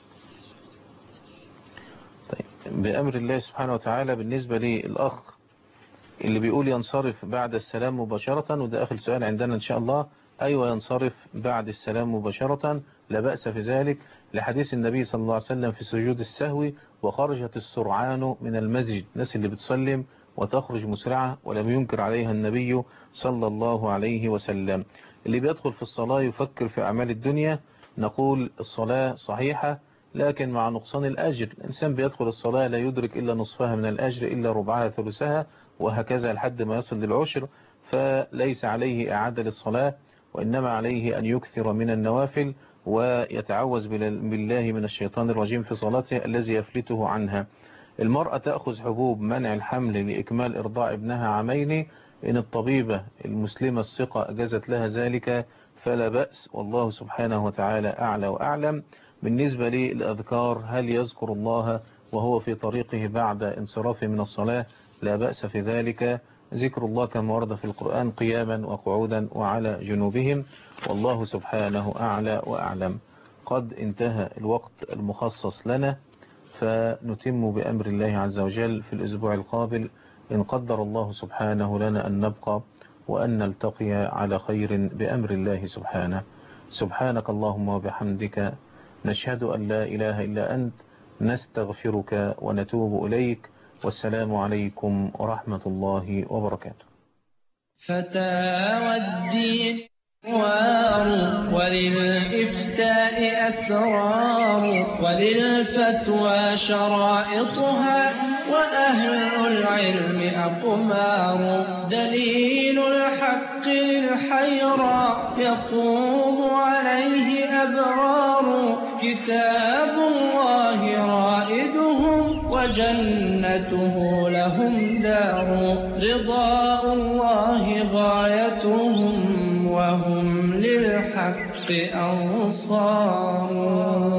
طيب بأمر الله سبحانه وتعالى بالنسبة للأخ اللي بيقول ينصرف بعد السلام مباشرة وده آخر سؤال عندنا إن شاء الله أيوة ينصرف بعد السلام مباشرة لا بأس في ذلك لحديث النبي صلى الله عليه وسلم في سجود السهو وخرجت السرعان من المسجد الناس اللي بتسلم وتخرج مسرعة ولم ينكر عليها النبي صلى الله عليه وسلم اللي بيدخل في الصلاة يفكر في أعمال الدنيا نقول الصلاة صحيحة لكن مع نقصان الأجر الإنسان بيدخل الصلاة لا يدرك إلا نصفها من الأجر إلا ربعها ثلثها وهكذا لحد ما يصل للعشر فليس عليه إعادة للصلاة وإنما عليه أن يكثر من النوافل ويتعوذ بالله من الشيطان الرجيم في صلاته الذي يفلته عنها المرأة تأخذ حبوب منع الحمل لإكمال إرضاع ابنها عامين إن الطبيبة المسلمة الثقة أجازت لها ذلك فلا بأس والله سبحانه وتعالى أعلى وأعلم بالنسبة للأذكار هل يذكر الله وهو في طريقه بعد انصرافه من الصلاة لا بأس في ذلك ذكر الله كما ورد في القرآن قياما وقعودا وعلى جنوبهم والله سبحانه أعلى وأعلم قد انتهى الوقت المخصص لنا فنتم بأمر الله عز وجل في الأسبوع القابل إن قدر الله سبحانه لنا أن نبقى وأن نلتقي على خير بأمر الله سبحانه سبحانك اللهم وبحمدك نشهد أن لا إله إلا أنت نستغفرك ونتوب إليك والسلام عليكم ورحمة الله وبركاته فتاوى الدين وار وللإفتاء أسرار وللفتوى شرائطها وأهل العلم أقمار دليل الحق للحيرى يقوم عليه أبرار كتاب الله رائدهم وجنته لهم دار رضاء الله غايتهم وهم للحق أنصار